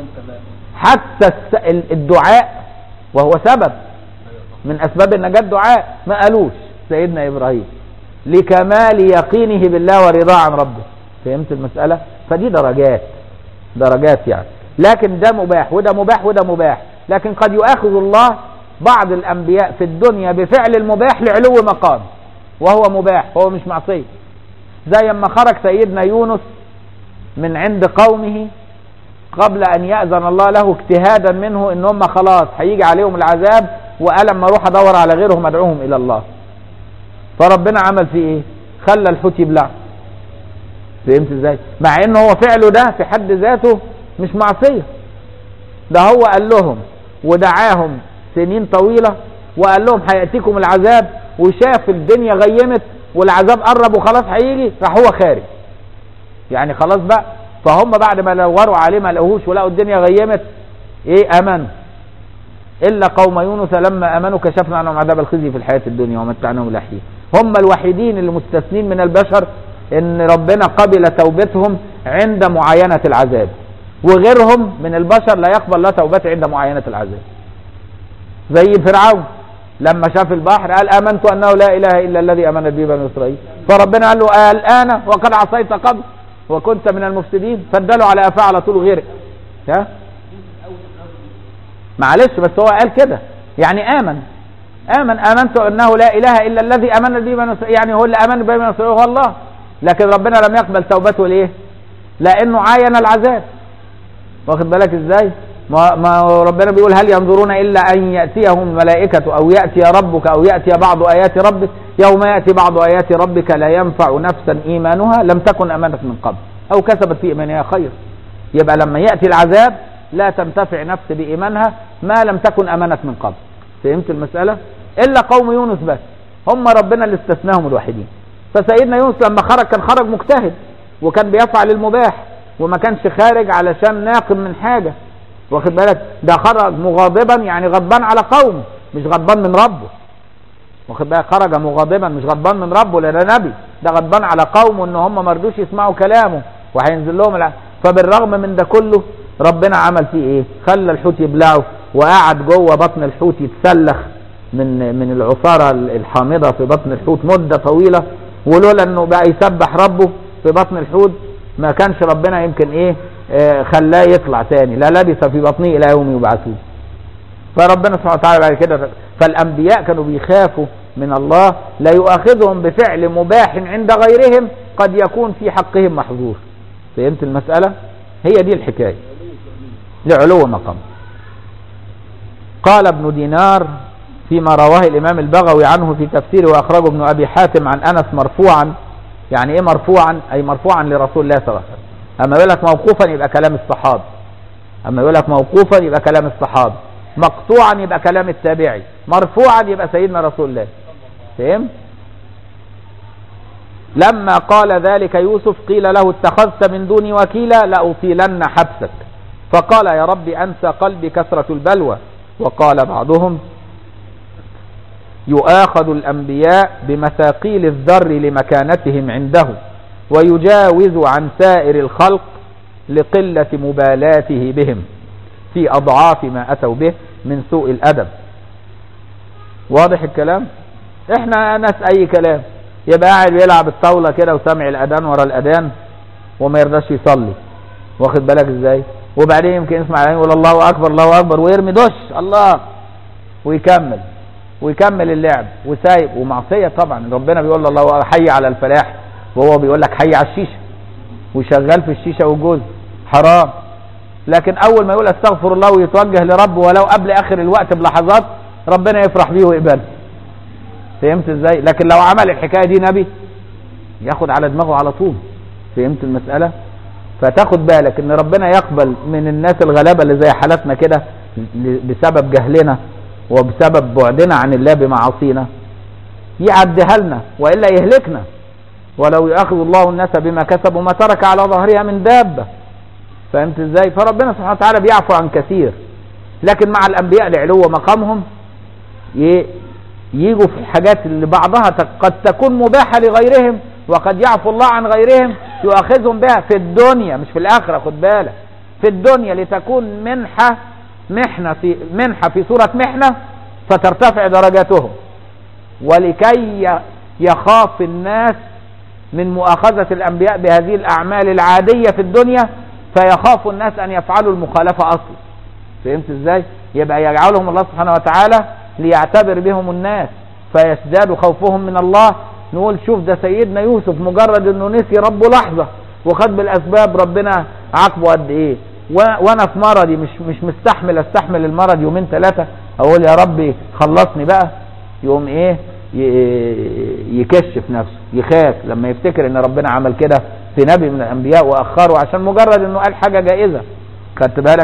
حتى الس- ال- الدعاء وهو سبب من اسباب النجاه الدعاء ما قالوش سيدنا ابراهيم لكمال يقينه بالله ورضاه عن ربه فهمت المساله فدي درجات درجات يعني لكن ده مباح وده مباح وده مباح لكن قد يؤاخذ الله بعض الانبياء في الدنيا بفعل المباح لعلو مقام وهو مباح هو مش معصيه زي ما خرج سيدنا يونس من عند قومه قبل ان ياذن الله له اجتهادا منه ان هم خلاص هيجي عليهم العذاب وقال اما اروح ادور على غيرهم ادعوهم الى الله فربنا عمل فيه ايه خلى الحوت يبلع فهمت ازاي مع ان هو فعله ده في حد ذاته مش معصيه ده هو قال لهم ودعاهم سنين طويله وقال لهم هياتيكم العذاب وشاف الدنيا غيمت والعذاب قرب وخلاص هيجي راح هو خارج يعني خلاص بقى فهم بعد ما دوروا عليه ما لقوهوش ولقوا الدنيا غيمت ايه امنوا الا قوم يونس لما امنوا كشفنا عنهم عذاب الخزي في الحياه الدنيا ومتعناهم الى حين هم الوحيدين المستثنين من البشر ان ربنا قبل توبتهم عند معاينه العذاب وغيرهم من البشر لا يقبل لا توبته عند معاينه العذاب زي فرعون لما شاف البحر قال امنت انه لا اله الا الذي امنت به بنو اسرائيل فربنا قال له الان وقد عصيت قبل وكنت من المفسدين فادلوا على قفاه على طول غيرك ها معلش بس هو قال كده يعني امن امن امنت انه لا اله الا الذي امن به بنو إسرائيل. يعني هو اللي امن به بنو اسرائيل هو الله لكن ربنا لم يقبل توبته ليه لانه عاين العذاب واخد بالك ازاي ما, ما ربنا بيقول هل ينظرون الا ان ياتيهم الملائكه او ياتي ربك او ياتي بعض ايات ربك يوم ياتي بعض ايات ربك لا ينفع نفسا ايمانها لم تكن امنت من قبل او كسبت في ايمانها خير يبقى لما يأتي العذاب لا تنتفع نفس بإيمانها ما لم تكن أمنت من قبل فهمت المسألة إلا قوم يونس بس هم ربنا اللي استثناهم الوحيدين فسيدنا يونس لما خرج كان خرج مجتهد وكان بيفعل المباح وما كانش خارج علشان ناقم من حاجة واخد بالك ده خرج مغاضبا يعني غضبان على قومه مش غضبان من ربه واخد بالك خرج مغاضبا مش غضبان من ربه لان ده نبي ده غضبان على قومه ان هم ما رضوش يسمعوا كلامه وهينزل لهم الع... فبالرغم من ده كله ربنا عمل فيه ايه خلى الحوت يبلعه وقعد جوه بطن الحوت يتسلخ من من العصاره الحامضه في بطن الحوت مده طويله ولولا انه بقى يسبح ربه في بطن الحوت ما كانش ربنا يمكن ايه آه خلاه يطلع تاني لا لبث في بطنه الى يوم يبعثون فربنا سبحانه وتعالى بعد كده فالانبياء كانوا بيخافوا من الله لا يؤاخذهم بفعل مباح عند غيرهم قد يكون في حقهم محظور فهمت المسألة هي دي الحكاية لعلو مقام قال ابن دينار فيما رواه الإمام البغوي عنه في تفسيره وأخرجه ابن أبي حاتم عن أنس مرفوعا يعني إيه مرفوعا أي مرفوعا لرسول الله صلى الله عليه وسلم أما يقول لك موقوفا يبقى كلام الصحابة أما يقول لك موقوفا يبقى كلام الصحابة مقطوعا يبقى كلام التابعي مرفوعا يبقى سيدنا رسول الله فهم لما قال ذلك يوسف قيل له اتخذت من دوني وكيلا لأطيلن حبسك فقال يا رب أنسى قلبي كثرة البلوى وقال بعضهم يؤاخذ الأنبياء بمثاقيل الذر لمكانتهم عنده ويجاوز عن سائر الخلق لقلة مبالاته بهم في أضعاف ما أتوا به من سوء الأدب واضح الكلام احنا ناس اي كلام يبقى قاعد بيلعب الطاولة كده وسامع الأذان ورا الأذان وما يرضاش يصلي واخد بالك ازاي وبعدين يمكن يسمع الأذان يقول الله أكبر الله أكبر ويرمي دش الله ويكمل ويكمل اللعب وسايب ومعصية طبعا ربنا بيقول الله حي على الفلاح وهو بيقول لك حي على الشيشة وشغال في الشيشة والجوز حرام لكن أول ما يقول استغفر الله ويتوجه لربه ولو قبل آخر الوقت بلحظات ربنا يفرح بيه ويقبله فهمت ازاي لكن لو عمل الحكايه دي نبي ياخد على دماغه على طول فهمت المساله فتاخد بالك ان ربنا يقبل من الناس الغلابه اللي زي حالتنا كده بسبب جهلنا وبسبب بعدنا عن الله بمعاصينا يعديها لنا والا يهلكنا ولو ياخذ الله الناس بما كسبوا ما ترك على ظهرها من دابه فهمت ازاي فربنا سبحانه وتعالى بيعفو عن كثير لكن مع الانبياء لعلو مقامهم يجوا في الحاجات اللي بعضها قد تكون مباحة لغيرهم وقد يعفو الله عن غيرهم يؤاخذهم بها في الدنيا مش في الآخرة خد بالك في الدنيا لتكون منحة محنة في منحة في صورة محنة فترتفع درجاتهم ولكي يخاف الناس من مؤاخذة الأنبياء بهذه الأعمال العادية في الدنيا فيخاف الناس أن يفعلوا المخالفة أصلا فهمت ازاي؟ يبقى يجعلهم الله سبحانه وتعالى ليعتبر بهم الناس فيزداد خوفهم من الله نقول شوف ده سيدنا يوسف مجرد انه نسي ربه لحظة وخد بالاسباب ربنا عاقبه قد ايه وانا في مرضي مش مش مستحمل استحمل المرض يومين ثلاثة اقول يا ربي خلصني بقى يقوم ايه يكشف نفسه يخاف لما يفتكر ان ربنا عمل كده في نبي من الانبياء واخره عشان مجرد انه قال حاجة جائزة خدت بالك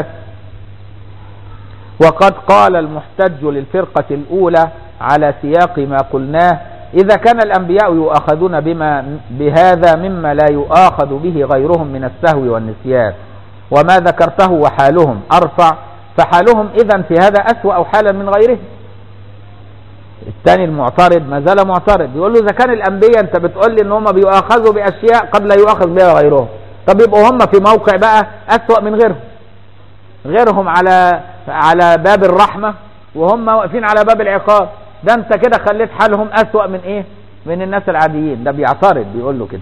وقد قال المحتج للفرقة الأولى على سياق ما قلناه إذا كان الأنبياء يؤاخذون بما بهذا مما لا يؤاخذ به غيرهم من السهو والنسيان وما ذكرته وحالهم أرفع فحالهم إذا في هذا أسوأ حالا من غيرهم الثاني المعترض ما زال معترض يقول له إذا كان الأنبياء أنت بتقول لي إن هم بيؤاخذوا بأشياء قد لا يؤاخذ بها غيرهم طب يبقوا هم في موقع بقى أسوأ من غيرهم غيرهم على على باب الرحمة وهم واقفين على باب العقاب ده انت كده خليت حالهم أسوأ من ايه من الناس العاديين ده بيعترض بيقول له كده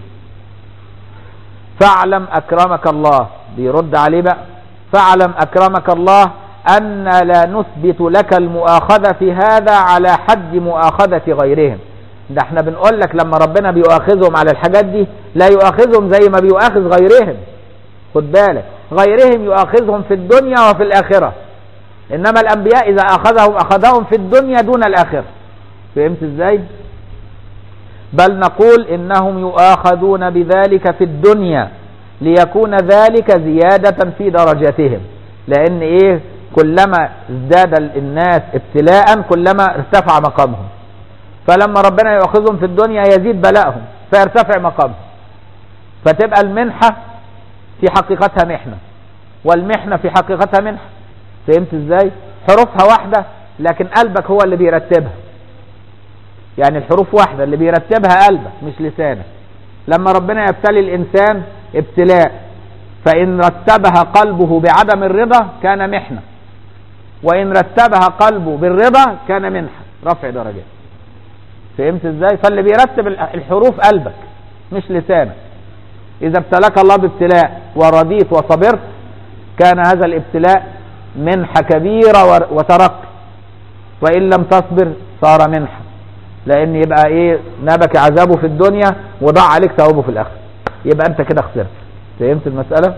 فاعلم أكرمك الله بيرد عليه بقى فاعلم أكرمك الله أن لا نثبت لك المؤاخذة في هذا على حد مؤاخذة غيرهم ده احنا بنقول لك لما ربنا بيؤاخذهم على الحاجات دي لا يؤاخذهم زي ما بيؤاخذ غيرهم خد بالك غيرهم يؤاخذهم في الدنيا وفي الآخرة إنما الأنبياء إذا أخذهم أخذهم في الدنيا دون الآخرة فهمت إزاي بل نقول إنهم يؤاخذون بذلك في الدنيا ليكون ذلك زيادة في درجاتهم لأن إيه كلما ازداد الناس ابتلاء كلما ارتفع مقامهم فلما ربنا يؤخذهم في الدنيا يزيد بلاءهم فيرتفع مقامهم فتبقى المنحة في حقيقتها محنة والمحنة في حقيقتها منحة فهمت ازاي حروفها واحدة لكن قلبك هو اللي بيرتبها يعني الحروف واحدة اللي بيرتبها قلبك مش لسانك لما ربنا يبتلي الإنسان ابتلاء فإن رتبها قلبه بعدم الرضا كان محنة وإن رتبها قلبه بالرضا كان منحة رفع درجات فهمت ازاي فاللي بيرتب الحروف قلبك مش لسانك إذا ابتلاك الله بابتلاء ورضيت وصبرت كان هذا الابتلاء منحة كبيرة وترقي وإن لم تصبر صار منحة لأن يبقى إيه نابك عذابه في الدنيا وضاع عليك ثوابه في الآخرة يبقى أنت كده خسرت فهمت المسألة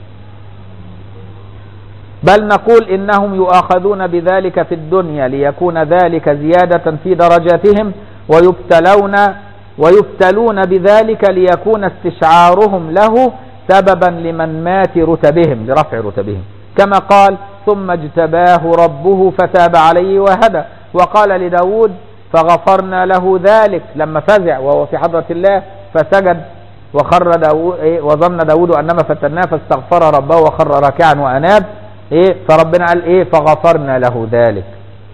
بل نقول إنهم يؤاخذون بذلك في الدنيا ليكون ذلك زيادة في درجاتهم ويبتلون ويبتلون بذلك ليكون استشعارهم له سببا لمن مات رتبهم لرفع رتبهم كما قال ثم اجتباه ربه فتاب عليه وهدى وقال لداود فغفرنا له ذلك لما فزع وهو في حضرة الله فسجد وخر داود إيه وظن داود أنما فتناه فاستغفر ربه وخر راكعا وأناب إيه فربنا قال إيه فغفرنا له ذلك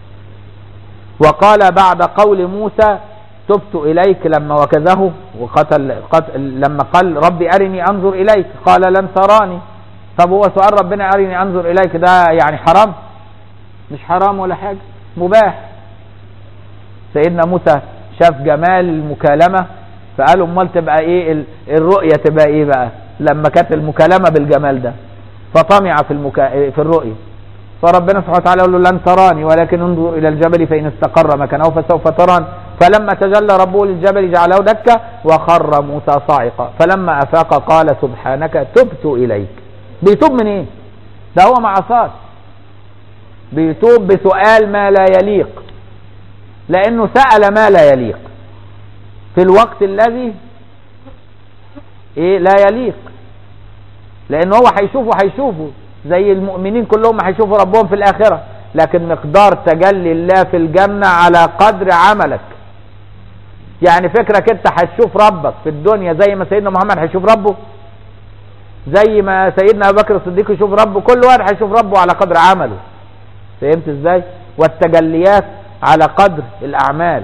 وقال بعد قول موسى تبت إليك لما وكزه وقتل قتل لما قال ربي أرني أنظر إليك قال لن تراني طب هو سؤال ربنا أرني أنظر إليك ده يعني حرام مش حرام ولا حاجة مباح سيدنا موسى شاف جمال المكالمة فقالوا امال تبقى ايه الرؤية تبقى ايه بقى لما كانت المكالمة بالجمال ده فطمع في المكا... في الرؤية فربنا سبحانه وتعالى يقول له لن تراني ولكن انظر الى الجبل فان استقر مكانه فسوف تراني فلما تجلى ربه للجبل جعله دكا وخر موسى صاعقا فلما افاق قال سبحانك تبت اليك بيتوب من ايه ده هو ما عصاش بيتوب بسؤال ما لا يليق لانه سأل ما لا يليق في الوقت الذي ايه لا يليق لان هو هيشوفه هيشوفه زي المؤمنين كلهم هيشوفوا ربهم في الاخرة لكن مقدار تجلي الله في الجنة على قدر عملك يعني فكرك انت هتشوف ربك في الدنيا زي ما سيدنا محمد هيشوف ربه زي ما سيدنا ابو بكر الصديق يشوف ربه كل واحد هيشوف ربه على قدر عمله فهمت ازاي والتجليات على قدر الاعمال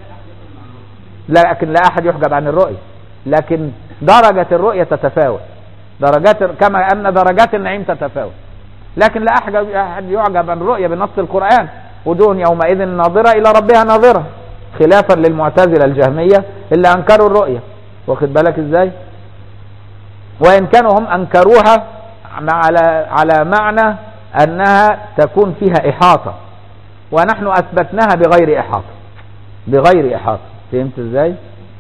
لكن لا احد يحجب عن الرؤية لكن درجة الرؤية تتفاوت درجات كما ان درجات النعيم تتفاوت لكن لا احد يعجب عن الرؤية بنص القرآن وجوه يومئذ ناظرة الى ربها ناظرة خلافا للمعتزلة الجهمية اللي انكروا الرؤية واخد بالك ازاي وان كانوا هم انكروها على على معنى انها تكون فيها احاطة ونحن اثبتناها بغير احاطة بغير احاطة فهمت ازاي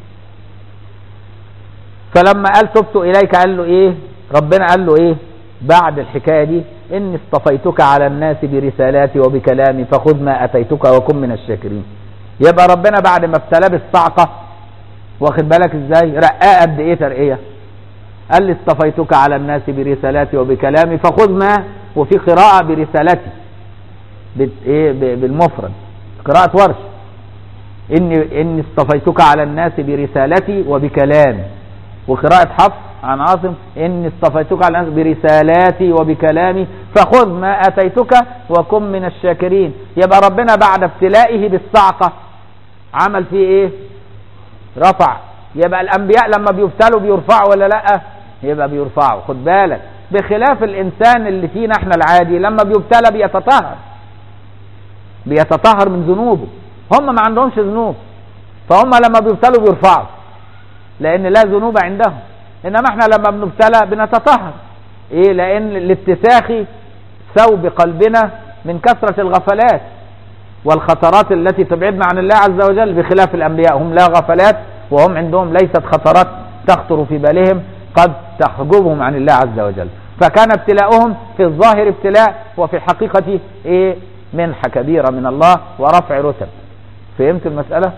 فلما قال تبت اليك قال له ايه ربنا قال له ايه بعد الحكاية دي اني اصطفيتك على الناس برسالاتي وبكلامي فخذ ما اتيتك وكن من الشاكرين يبقى ربنا بعد ما ابتلاه بالصعقة واخد بالك ازاي رقاه قد ايه ترقية قال لي اصطفيتك على الناس برسالاتي وبكلامي فخذ ما وفي قراءة برسالتي ايه بالمفرد قراءة ورش إني, إني اصطفيتك على الناس برسالتي وبكلامي وقراءة حفص عن عاصم إني اصطفيتك على الناس برسالاتي وبكلامي فخذ ما أتيتك وكن من الشاكرين يبقى ربنا بعد ابتلائه بالصعقة عمل فيه إيه رفع يبقى الأنبياء لما بيبتلوا بيرفعوا ولا لأ يبقى بيرفعوا خد بالك بخلاف الإنسان اللي فينا احنا العادي لما بيبتلى بيتطهر بيتطهر من ذنوبه هم ما عندهمش ذنوب فهم لما بيبتلوا بيرفعوا لان لا ذنوب عندهم انما احنا لما بنبتلى بنتطهر ايه لان لاتساخ ثوب قلبنا من كثرة الغفلات والخطرات التي تبعدنا عن الله عز وجل بخلاف الانبياء هم لا غفلات وهم عندهم ليست خطرات تخطر في بالهم قد تحجبهم عن الله عز وجل فكان ابتلاؤهم في الظاهر ابتلاء وفي الحقيقة ايه منحة كبيرة من الله ورفع رتب فهمت المسألة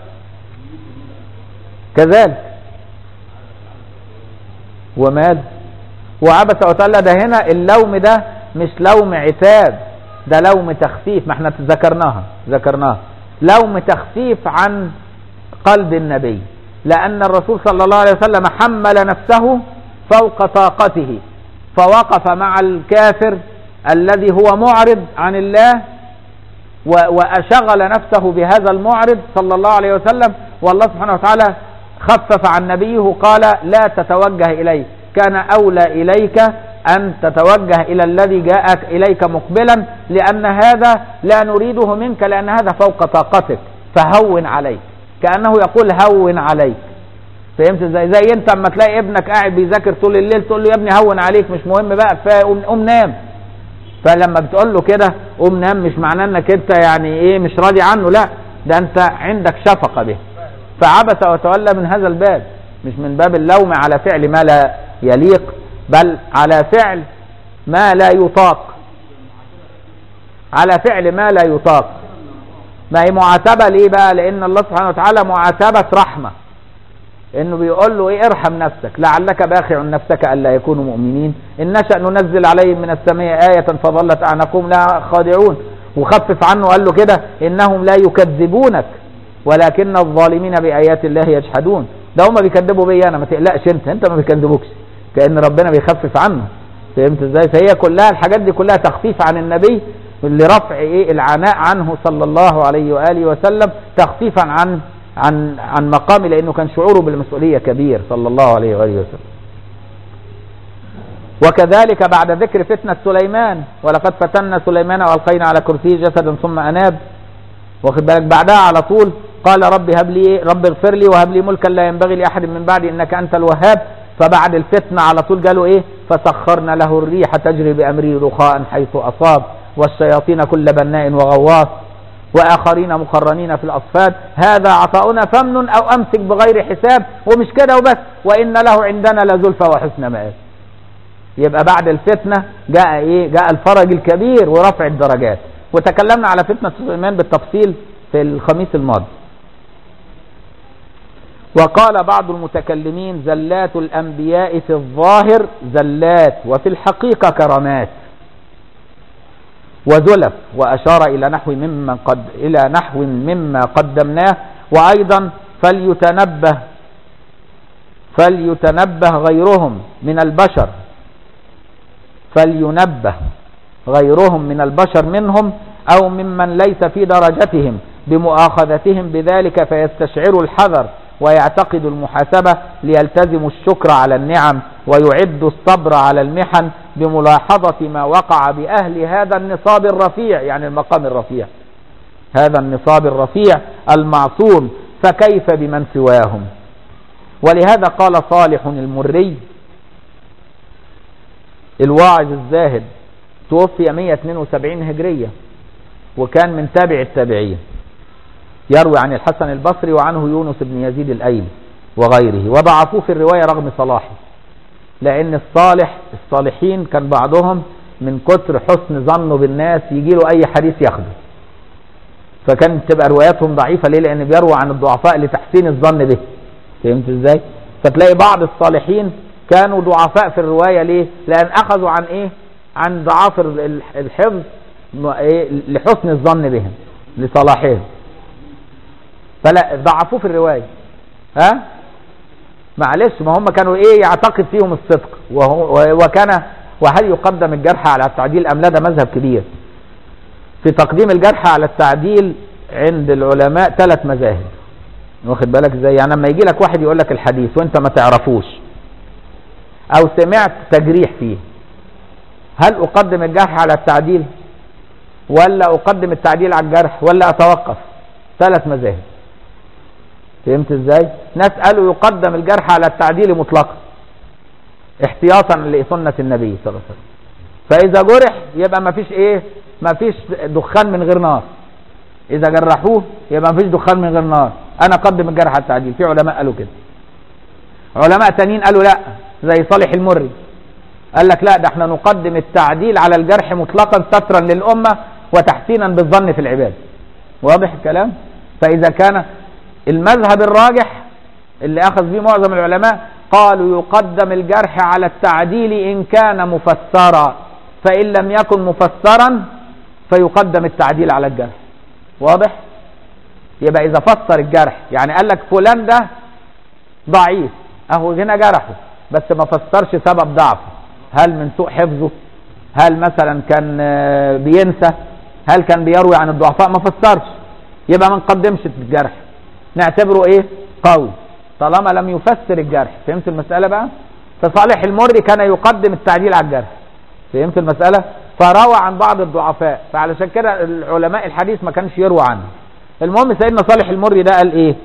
كذلك ومال وعبس وتولى ده هنا اللوم ده مش لوم عتاب ده لوم تخفيف ما احنا ذكرناها ذكرناها لوم تخفيف عن قلب النبي لأن الرسول صلى الله عليه وسلم حمل نفسه فوق طاقته فوقف مع الكافر الذي هو معرض عن الله وأشغل نفسه بهذا المعرض صلى الله عليه وسلم والله سبحانه وتعالى خفف عن نبيه قال لا تتوجه إليه كان أولى إليك أن تتوجه إلى الذي جاءك إليك مقبلا لأن هذا لا نريده منك لأن هذا فوق طاقتك فهون عليك كأنه يقول هون عليك فهمت ازاي زي انت اما تلاقي ابنك قاعد بيذاكر طول الليل تقول له يا ابني هون عليك مش مهم بقى فقوم قوم نام فلما بتقول له كده قوم نام مش معناه انك انت يعني ايه مش راضي عنه لا ده انت عندك شفقة به فعبس وتولى من هذا الباب مش من باب اللوم على فعل ما لا يليق بل على فعل ما لا يطاق على فعل ما لا يطاق ما هي معاتبة ليه بقى لان الله سبحانه وتعالى معاتبة رحمة انه بيقول له ايه ارحم نفسك لعلك باخع نفسك الا يكونوا مؤمنين ان نشا ننزل عليهم من السماء ايه فظلت اعناقهم لا خادعون وخفف عنه وقال له كده انهم لا يكذبونك ولكن الظالمين بايات الله يجحدون ده هم بيكذبوا بيا انا ما تقلقش انت انت ما بيكذبوكش كان ربنا بيخفف عنه فهمت ازاي فهي كلها الحاجات دي كلها تخفيف عن النبي لرفع ايه العناء عنه صلى الله عليه واله وسلم تخفيفا عن عن عن مقامه لانه كان شعوره بالمسؤوليه كبير صلى الله عليه واله وسلم. وكذلك بعد ذكر فتنه سليمان ولقد فتنا سليمان والقينا على كرسيه جسدا ثم اناب واخد بالك بعدها على طول قال رب هب لي رب اغفر لي وهب لي ملكا لا ينبغي لاحد من بعدي انك انت الوهاب فبعد الفتنه على طول قالوا ايه فسخرنا له الريح تجري بامره رخاء حيث اصاب والشياطين كل بناء وغواص واخرين مقرنين في الاصفاد هذا عطاؤنا فمن او امسك بغير حساب ومش كده وبس وان له عندنا لزلفى وحسن مآب يبقى بعد الفتنه جاء ايه جاء الفرج الكبير ورفع الدرجات وتكلمنا على فتنه سليمان بالتفصيل في الخميس الماضي وقال بعض المتكلمين زلات الانبياء في الظاهر زلات وفي الحقيقه كرامات وزلف وأشار إلى نحو مما قد إلى نحو مما قدمناه وأيضا فليتنبه فليتنبه غيرهم من البشر فلينبه غيرهم من البشر منهم أو ممن ليس في درجتهم بمؤاخذتهم بذلك فيستشعروا الحذر ويعتقدوا المحاسبة ليلتزموا الشكر على النعم ويعدوا الصبر على المحن بملاحظة ما وقع بأهل هذا النصاب الرفيع يعني المقام الرفيع هذا النصاب الرفيع المعصوم فكيف بمن سواهم ولهذا قال صالح المري الواعظ الزاهد توفي 172 هجرية وكان من تابع التابعين يروي عن الحسن البصري وعنه يونس بن يزيد الأيلي وغيره وضعفوه في الرواية رغم صلاحه لأن الصالح الصالحين كان بعضهم من كتر حسن ظنه بالناس يجي له أي حديث ياخده فكانت تبقى رواياتهم ضعيفة ليه لأن بيروى عن الضعفاء لتحسين الظن به فهمت ازاي فتلاقي بعض الصالحين كانوا ضعفاء في الرواية ليه لأن أخذوا عن إيه عن ضعاف الحفظ لحسن الظن بهم لصلاحهم فلا ضعفوه في الرواية ها معلش ما هم كانوا ايه يعتقد فيهم الصدق وهو وكان وهل يقدم الجرح على التعديل ام لا ده مذهب كبير في تقديم الجرح على التعديل عند العلماء ثلاث مذاهب واخد بالك ازاي يعني لما يجي لك واحد يقول لك الحديث وانت ما تعرفوش او سمعت تجريح فيه هل اقدم الجرح على التعديل ولا اقدم التعديل على الجرح ولا اتوقف ثلاث مذاهب فهمت ازاي ناس قالوا يقدم الجرح على التعديل مطلقا احتياطا لسنة النبي صلى الله عليه وسلم فاذا جرح يبقى ما فيش ايه ما فيش دخان من غير نار اذا جرحوه يبقى ما فيش دخان من غير نار انا اقدم الجرح على التعديل في علماء قالوا كده علماء تانيين قالوا لا زي صالح المري قال لك لا ده احنا نقدم التعديل على الجرح مطلقا سترا للامه وتحسينا بالظن في العباد واضح الكلام فاذا كان المذهب الراجح اللي اخذ به معظم العلماء قالوا يقدم الجرح على التعديل إن كان مفسرا فإن لم يكن مفسرا فيقدم التعديل على الجرح واضح يبقى إذا فسر الجرح يعني قال لك فلان ده ضعيف أهو هنا جرحه بس ما فسرش سبب ضعفه هل من سوء حفظه هل مثلا كان آه، بينسى هل كان بيروي عن الضعفاء ما فسرش يبقى ما نقدمش الجرح نعتبره ايه قوي طالما لم يفسر الجرح فهمت المسألة بقى فصالح المري كان يقدم التعديل على الجرح فهمت المسألة فروى عن بعض الضعفاء فعلشان كده العلماء الحديث ما كانش يروى عنه المهم سيدنا صالح المري ده قال ايه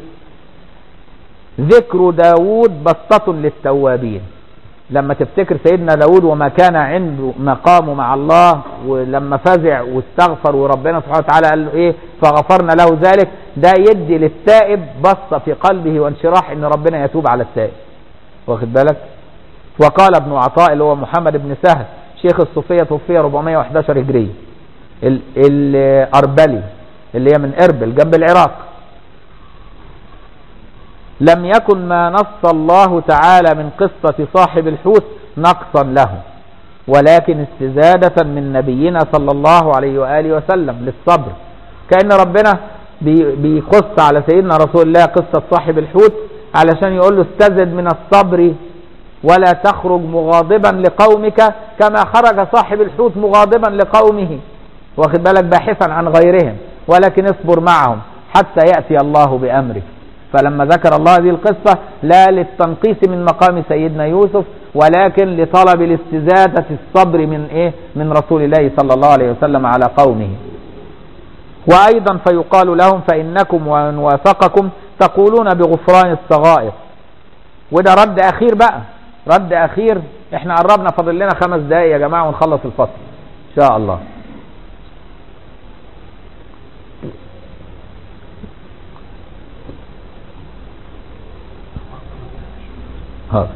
ذكر داود بسطة للتوابين لما تفتكر سيدنا داود وما كان عنده مقامه مع الله ولما فزع واستغفر وربنا سبحانه وتعالى قال له ايه فغفرنا له ذلك ده يدي للتائب بصة في قلبه وانشراح ان ربنا يتوب على التائب واخد بالك وقال ابن عطاء اللي هو محمد بن سهل شيخ الصوفية توفي 411 هجرية ال- الأربلي اللي هي من إربل جنب العراق لم يكن ما نص الله تعالى من قصة صاحب الحوت نقصا له ولكن استزادة من نبينا صلى الله عليه وآله وسلم للصبر كأن ربنا بي- بيقص على سيدنا رسول الله قصة صاحب الحوت علشان يقول له استزد من الصبر ولا تخرج مغاضبا لقومك كما خرج صاحب الحوت مغاضبا لقومه واخد بالك باحثا عن غيرهم ولكن اصبر معهم حتى يأتي الله بأمره فلما ذكر الله هذه القصة لا للتنقيص من مقام سيدنا يوسف ولكن لطلب الاستزادة الصبر من ايه من رسول الله صلى الله عليه وسلم على قومه وأيضا فيقال لهم فإنكم ومن وافقكم تقولون بغفران الصغائر وده رد أخير بقى رد أخير احنا قربنا فاضل لنا خمس دقايق يا جماعة ونخلص الفصل إن شاء الله ها.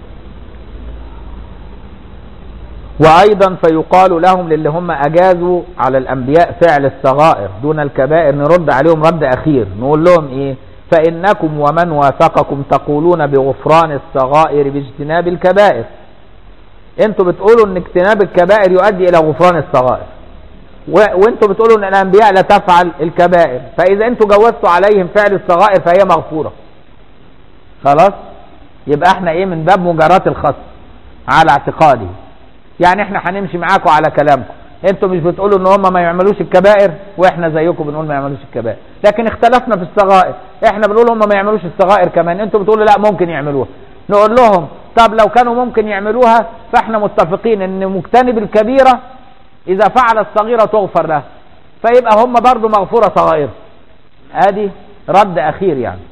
وأيضا فيقال لهم للي هم أجازوا على الأنبياء فعل الصغائر دون الكبائر نرد عليهم رد أخير نقول لهم إيه فإنكم ومن وافقكم تقولون بغفران الصغائر باجتناب الكبائر انتوا بتقولوا ان اجتناب الكبائر يؤدي الى غفران الصغائر و- وانتوا بتقولوا ان الانبياء لا تفعل الكبائر فاذا انتوا جوزتوا عليهم فعل الصغائر فهي مغفوره خلاص يبقى احنا ايه من باب مجاراة الخصم على اعتقاده يعني احنا هنمشي معاكم على كلامكم انتوا مش بتقولوا ان هم ما يعملوش الكبائر واحنا زيكم بنقول ما يعملوش الكبائر لكن اختلفنا في الصغائر احنا بنقول هم ما يعملوش الصغائر كمان انتوا بتقولوا لا ممكن يعملوها نقول لهم طب لو كانوا ممكن يعملوها فاحنا متفقين ان مجتنب الكبيرة اذا فعل الصغيرة تغفر له فيبقى هم برضو مغفورة صغائر ادي رد اخير يعني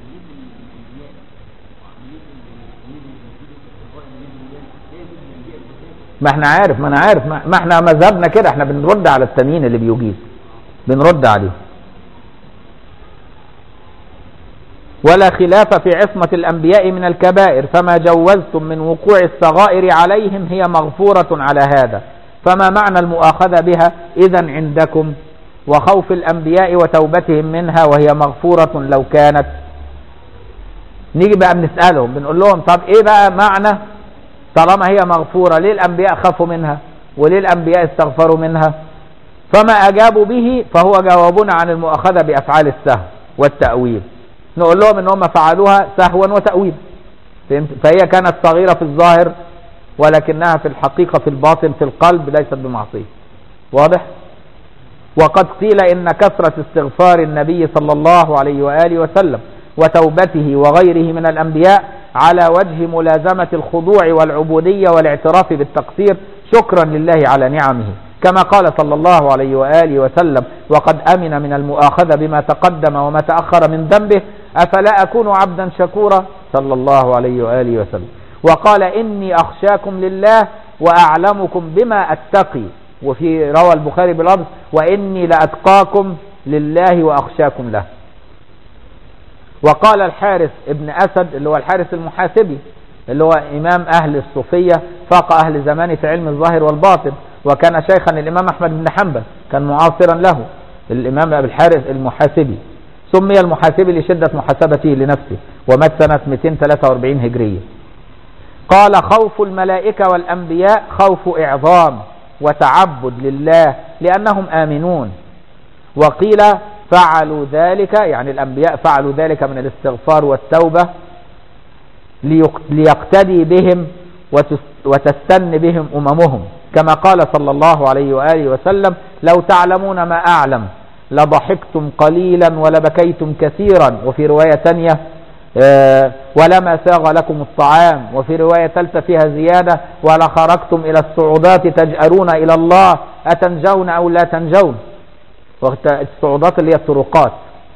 ما احنا عارف ما انا عارف ما ما احنا مذهبنا كده احنا بنرد على التانيين اللي بيجيز بنرد عليه ولا خلاف في عصمة الأنبياء من الكبائر فما جوزتم من وقوع الصغائر عليهم هي مغفورة على هذا فما معنى المؤاخذة بها إذا عندكم وخوف الأنبياء وتوبتهم منها وهي مغفورة لو كانت نيجي بقى بنسألهم بنقول لهم طب ايه بقى معنى طالما هي مغفورة ليه الأنبياء خافوا منها وليه الأنبياء استغفروا منها فما أجابوا به فهو جوابنا عن المؤاخذة بأفعال السهو والتأويل نقول لهم ان هم فعلوها سهوا وتأويل فهمت؟ فهي كانت صغيرة في الظاهر ولكنها في الحقيقة في الباطن في القلب ليست بمعصية واضح وقد قيل إن كثرة استغفار النبي صلى الله عليه وآله وسلم وتوبته وغيره من الأنبياء على وجه ملازمة الخضوع والعبودية والاعتراف بالتقصير شكرا لله على نعمه كما قال صلى الله عليه وآله وسلم وقد أمن من المؤاخذة بما تقدم وما تأخر من ذنبه أفلا أكون عبدا شكورا صلى الله عليه وآله وسلم وقال إني أخشاكم لله وأعلمكم بما أتقي وفي روى البخاري باللفظ وإني لأتقاكم لله وأخشاكم له وقال الحارث ابن أسد اللي هو الحارث المحاسبي اللي هو إمام أهل الصوفية فاق أهل زمانه في علم الظاهر والباطن وكان شيخا للإمام أحمد بن حنبل كان معاصرا له الإمام أبي الحارث المحاسبي سمي المحاسبي لشدة محاسبته لنفسه ومات سنة 243 هجرية قال خوف الملائكة والأنبياء خوف إعظام وتعبد لله لأنهم آمنون وقيل فعلوا ذلك يعني الأنبياء فعلوا ذلك من الاستغفار والتوبة ليقتدي بهم وتستن بهم أممهم كما قال صلى الله عليه وآله وسلم لو تعلمون ما أعلم لضحكتم قليلا ولبكيتم كثيرا وفي رواية تانية ولما ساغ لكم الطعام وفي رواية ثالثة فيها زيادة ولخرجتم إلى الصعودات تجأرون إلى الله أتنجون أو لا تنجون الصعودات اللي هي الطرقات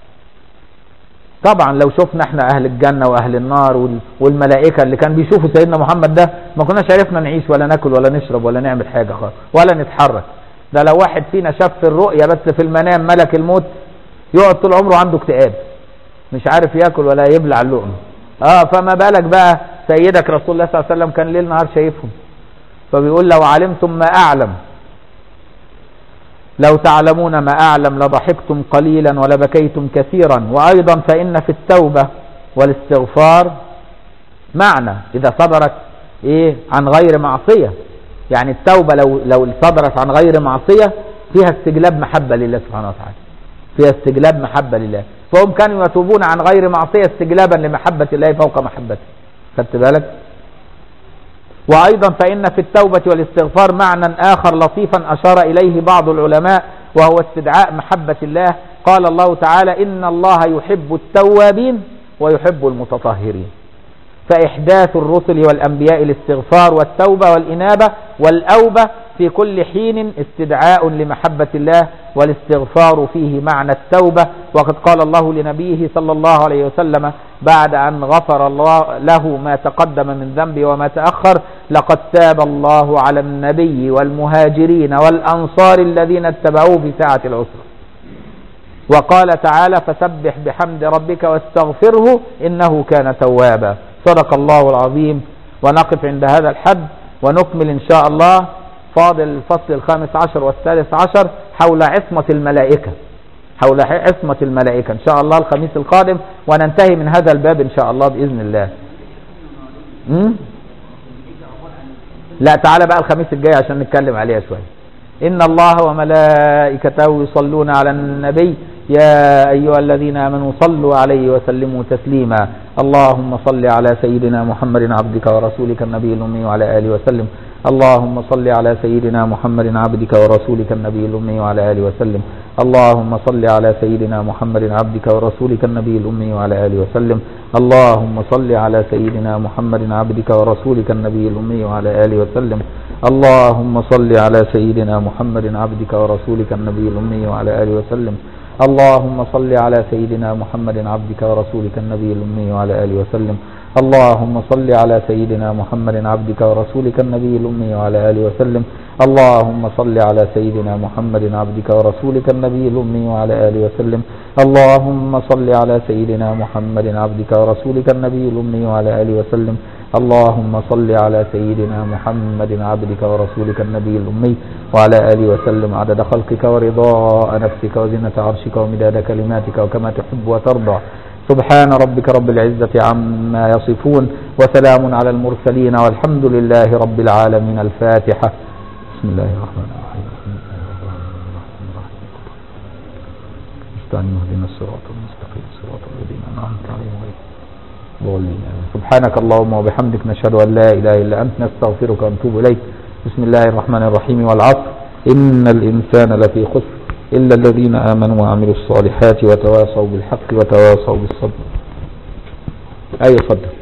طبعا لو شفنا احنا اهل الجنة واهل النار والملائكة اللي كان بيشوفوا سيدنا محمد ده ما كناش عرفنا نعيش ولا ناكل ولا نشرب ولا نعمل حاجة خالص ولا نتحرك ده لو واحد فينا شاف في الرؤية بس في المنام ملك الموت يقعد طول عمره عنده اكتئاب مش عارف ياكل ولا يبلع اللقمة اه فما بالك بقى سيدك رسول الله صلى الله عليه وسلم كان ليل نهار شايفهم فبيقول لو علمتم ما اعلم لو تعلمون ما أعلم لضحكتم قليلا ولبكيتم كثيرا وأيضا فإن في التوبة والاستغفار معنى إذا صدرت إيه عن غير معصية يعني التوبة لو لو صدرت عن غير معصية فيها استجلاب محبة لله سبحانه وتعالى فيها استجلاب محبة لله فهم كانوا يتوبون عن غير معصية استجلابا لمحبة الله فوق محبته خدت بالك وأيضا فإن في التوبة والاستغفار معنى آخر لطيفا أشار إليه بعض العلماء وهو استدعاء محبة الله قال الله تعالى إن الله يحب التوابين ويحب المتطهرين فإحداث الرسل والأنبياء الاستغفار والتوبة والإنابة والأوبة في كل حين استدعاء لمحبة الله والاستغفار فيه معنى التوبة وقد قال الله لنبيه صلى الله عليه وسلم بعد أن غفر الله له ما تقدم من ذنبه وما تأخر لقد تاب الله على النبي والمهاجرين والأنصار الذين اتبعوه في ساعة العسرة وقال تعالى فسبح بحمد ربك واستغفره إنه كان توابا صدق الله العظيم ونقف عند هذا الحد ونكمل إن شاء الله فاضل الفصل الخامس عشر والثالث عشر حول عصمة الملائكة حول عصمة الملائكة إن شاء الله الخميس القادم وننتهي من هذا الباب إن شاء الله بإذن الله م? لا تعالى بقى الخميس الجاي عشان نتكلم عليها شوية إن الله وملائكته يصلون على النبي يا أيها الذين آمنوا صلوا عليه وسلموا تسليما اللهم صل على سيدنا محمد عبدك ورسولك النبي الأمي وعلى آله وسلم اللهم صل على سيدنا محمد عبدك ورسولك النبي الأمي وعلى آله وسلم اللهم صل على سيدنا محمد عبدك ورسولك النبي الأمي وعلى آله وسلم اللهم صل على سيدنا محمد عبدك ورسولك النبي الأمي وعلى آله وسلم اللهم صل على سيدنا محمد عبدك ورسولك النبي الأمي وعلى آله وسلم اللهم صل على سيدنا محمد عبدك ورسولك النبي الأمي وعلى آله وسلم اللهم صل على سيدنا محمد عبدك ورسولك النبي الأمي وعلى آله وسلم اللهم صل على سيدنا محمد عبدك ورسولك النبي الأمي وعلى آله وسلم اللهم صل على سيدنا محمد عبدك ورسولك النبي الأمي وعلى آله وسلم اللهم صل على سيدنا محمد عبدك ورسولك النبي الأمي وعلى آله وسلم عدد خلقك ورضاء نفسك وزنة عرشك ومداد كلماتك وكما تحب وترضى سبحان ربك رب العزة عما يصفون وسلام على المرسلين والحمد لله رب العالمين الفاتحة بسم الله الرحمن الرحيم استعين اهدنا الصراط المستقيم صراط الذين أنعمت عليهم غير الضالين سبحانك اللهم وبحمدك نشهد أن لا إله إلا أنت نستغفرك ونتوب إليك بسم الله الرحمن الرحيم والعصر إن الإنسان لفي خسر إلا الذين آمنوا وعملوا الصالحات وتواصوا بالحق وتواصوا بالصبر أي صدق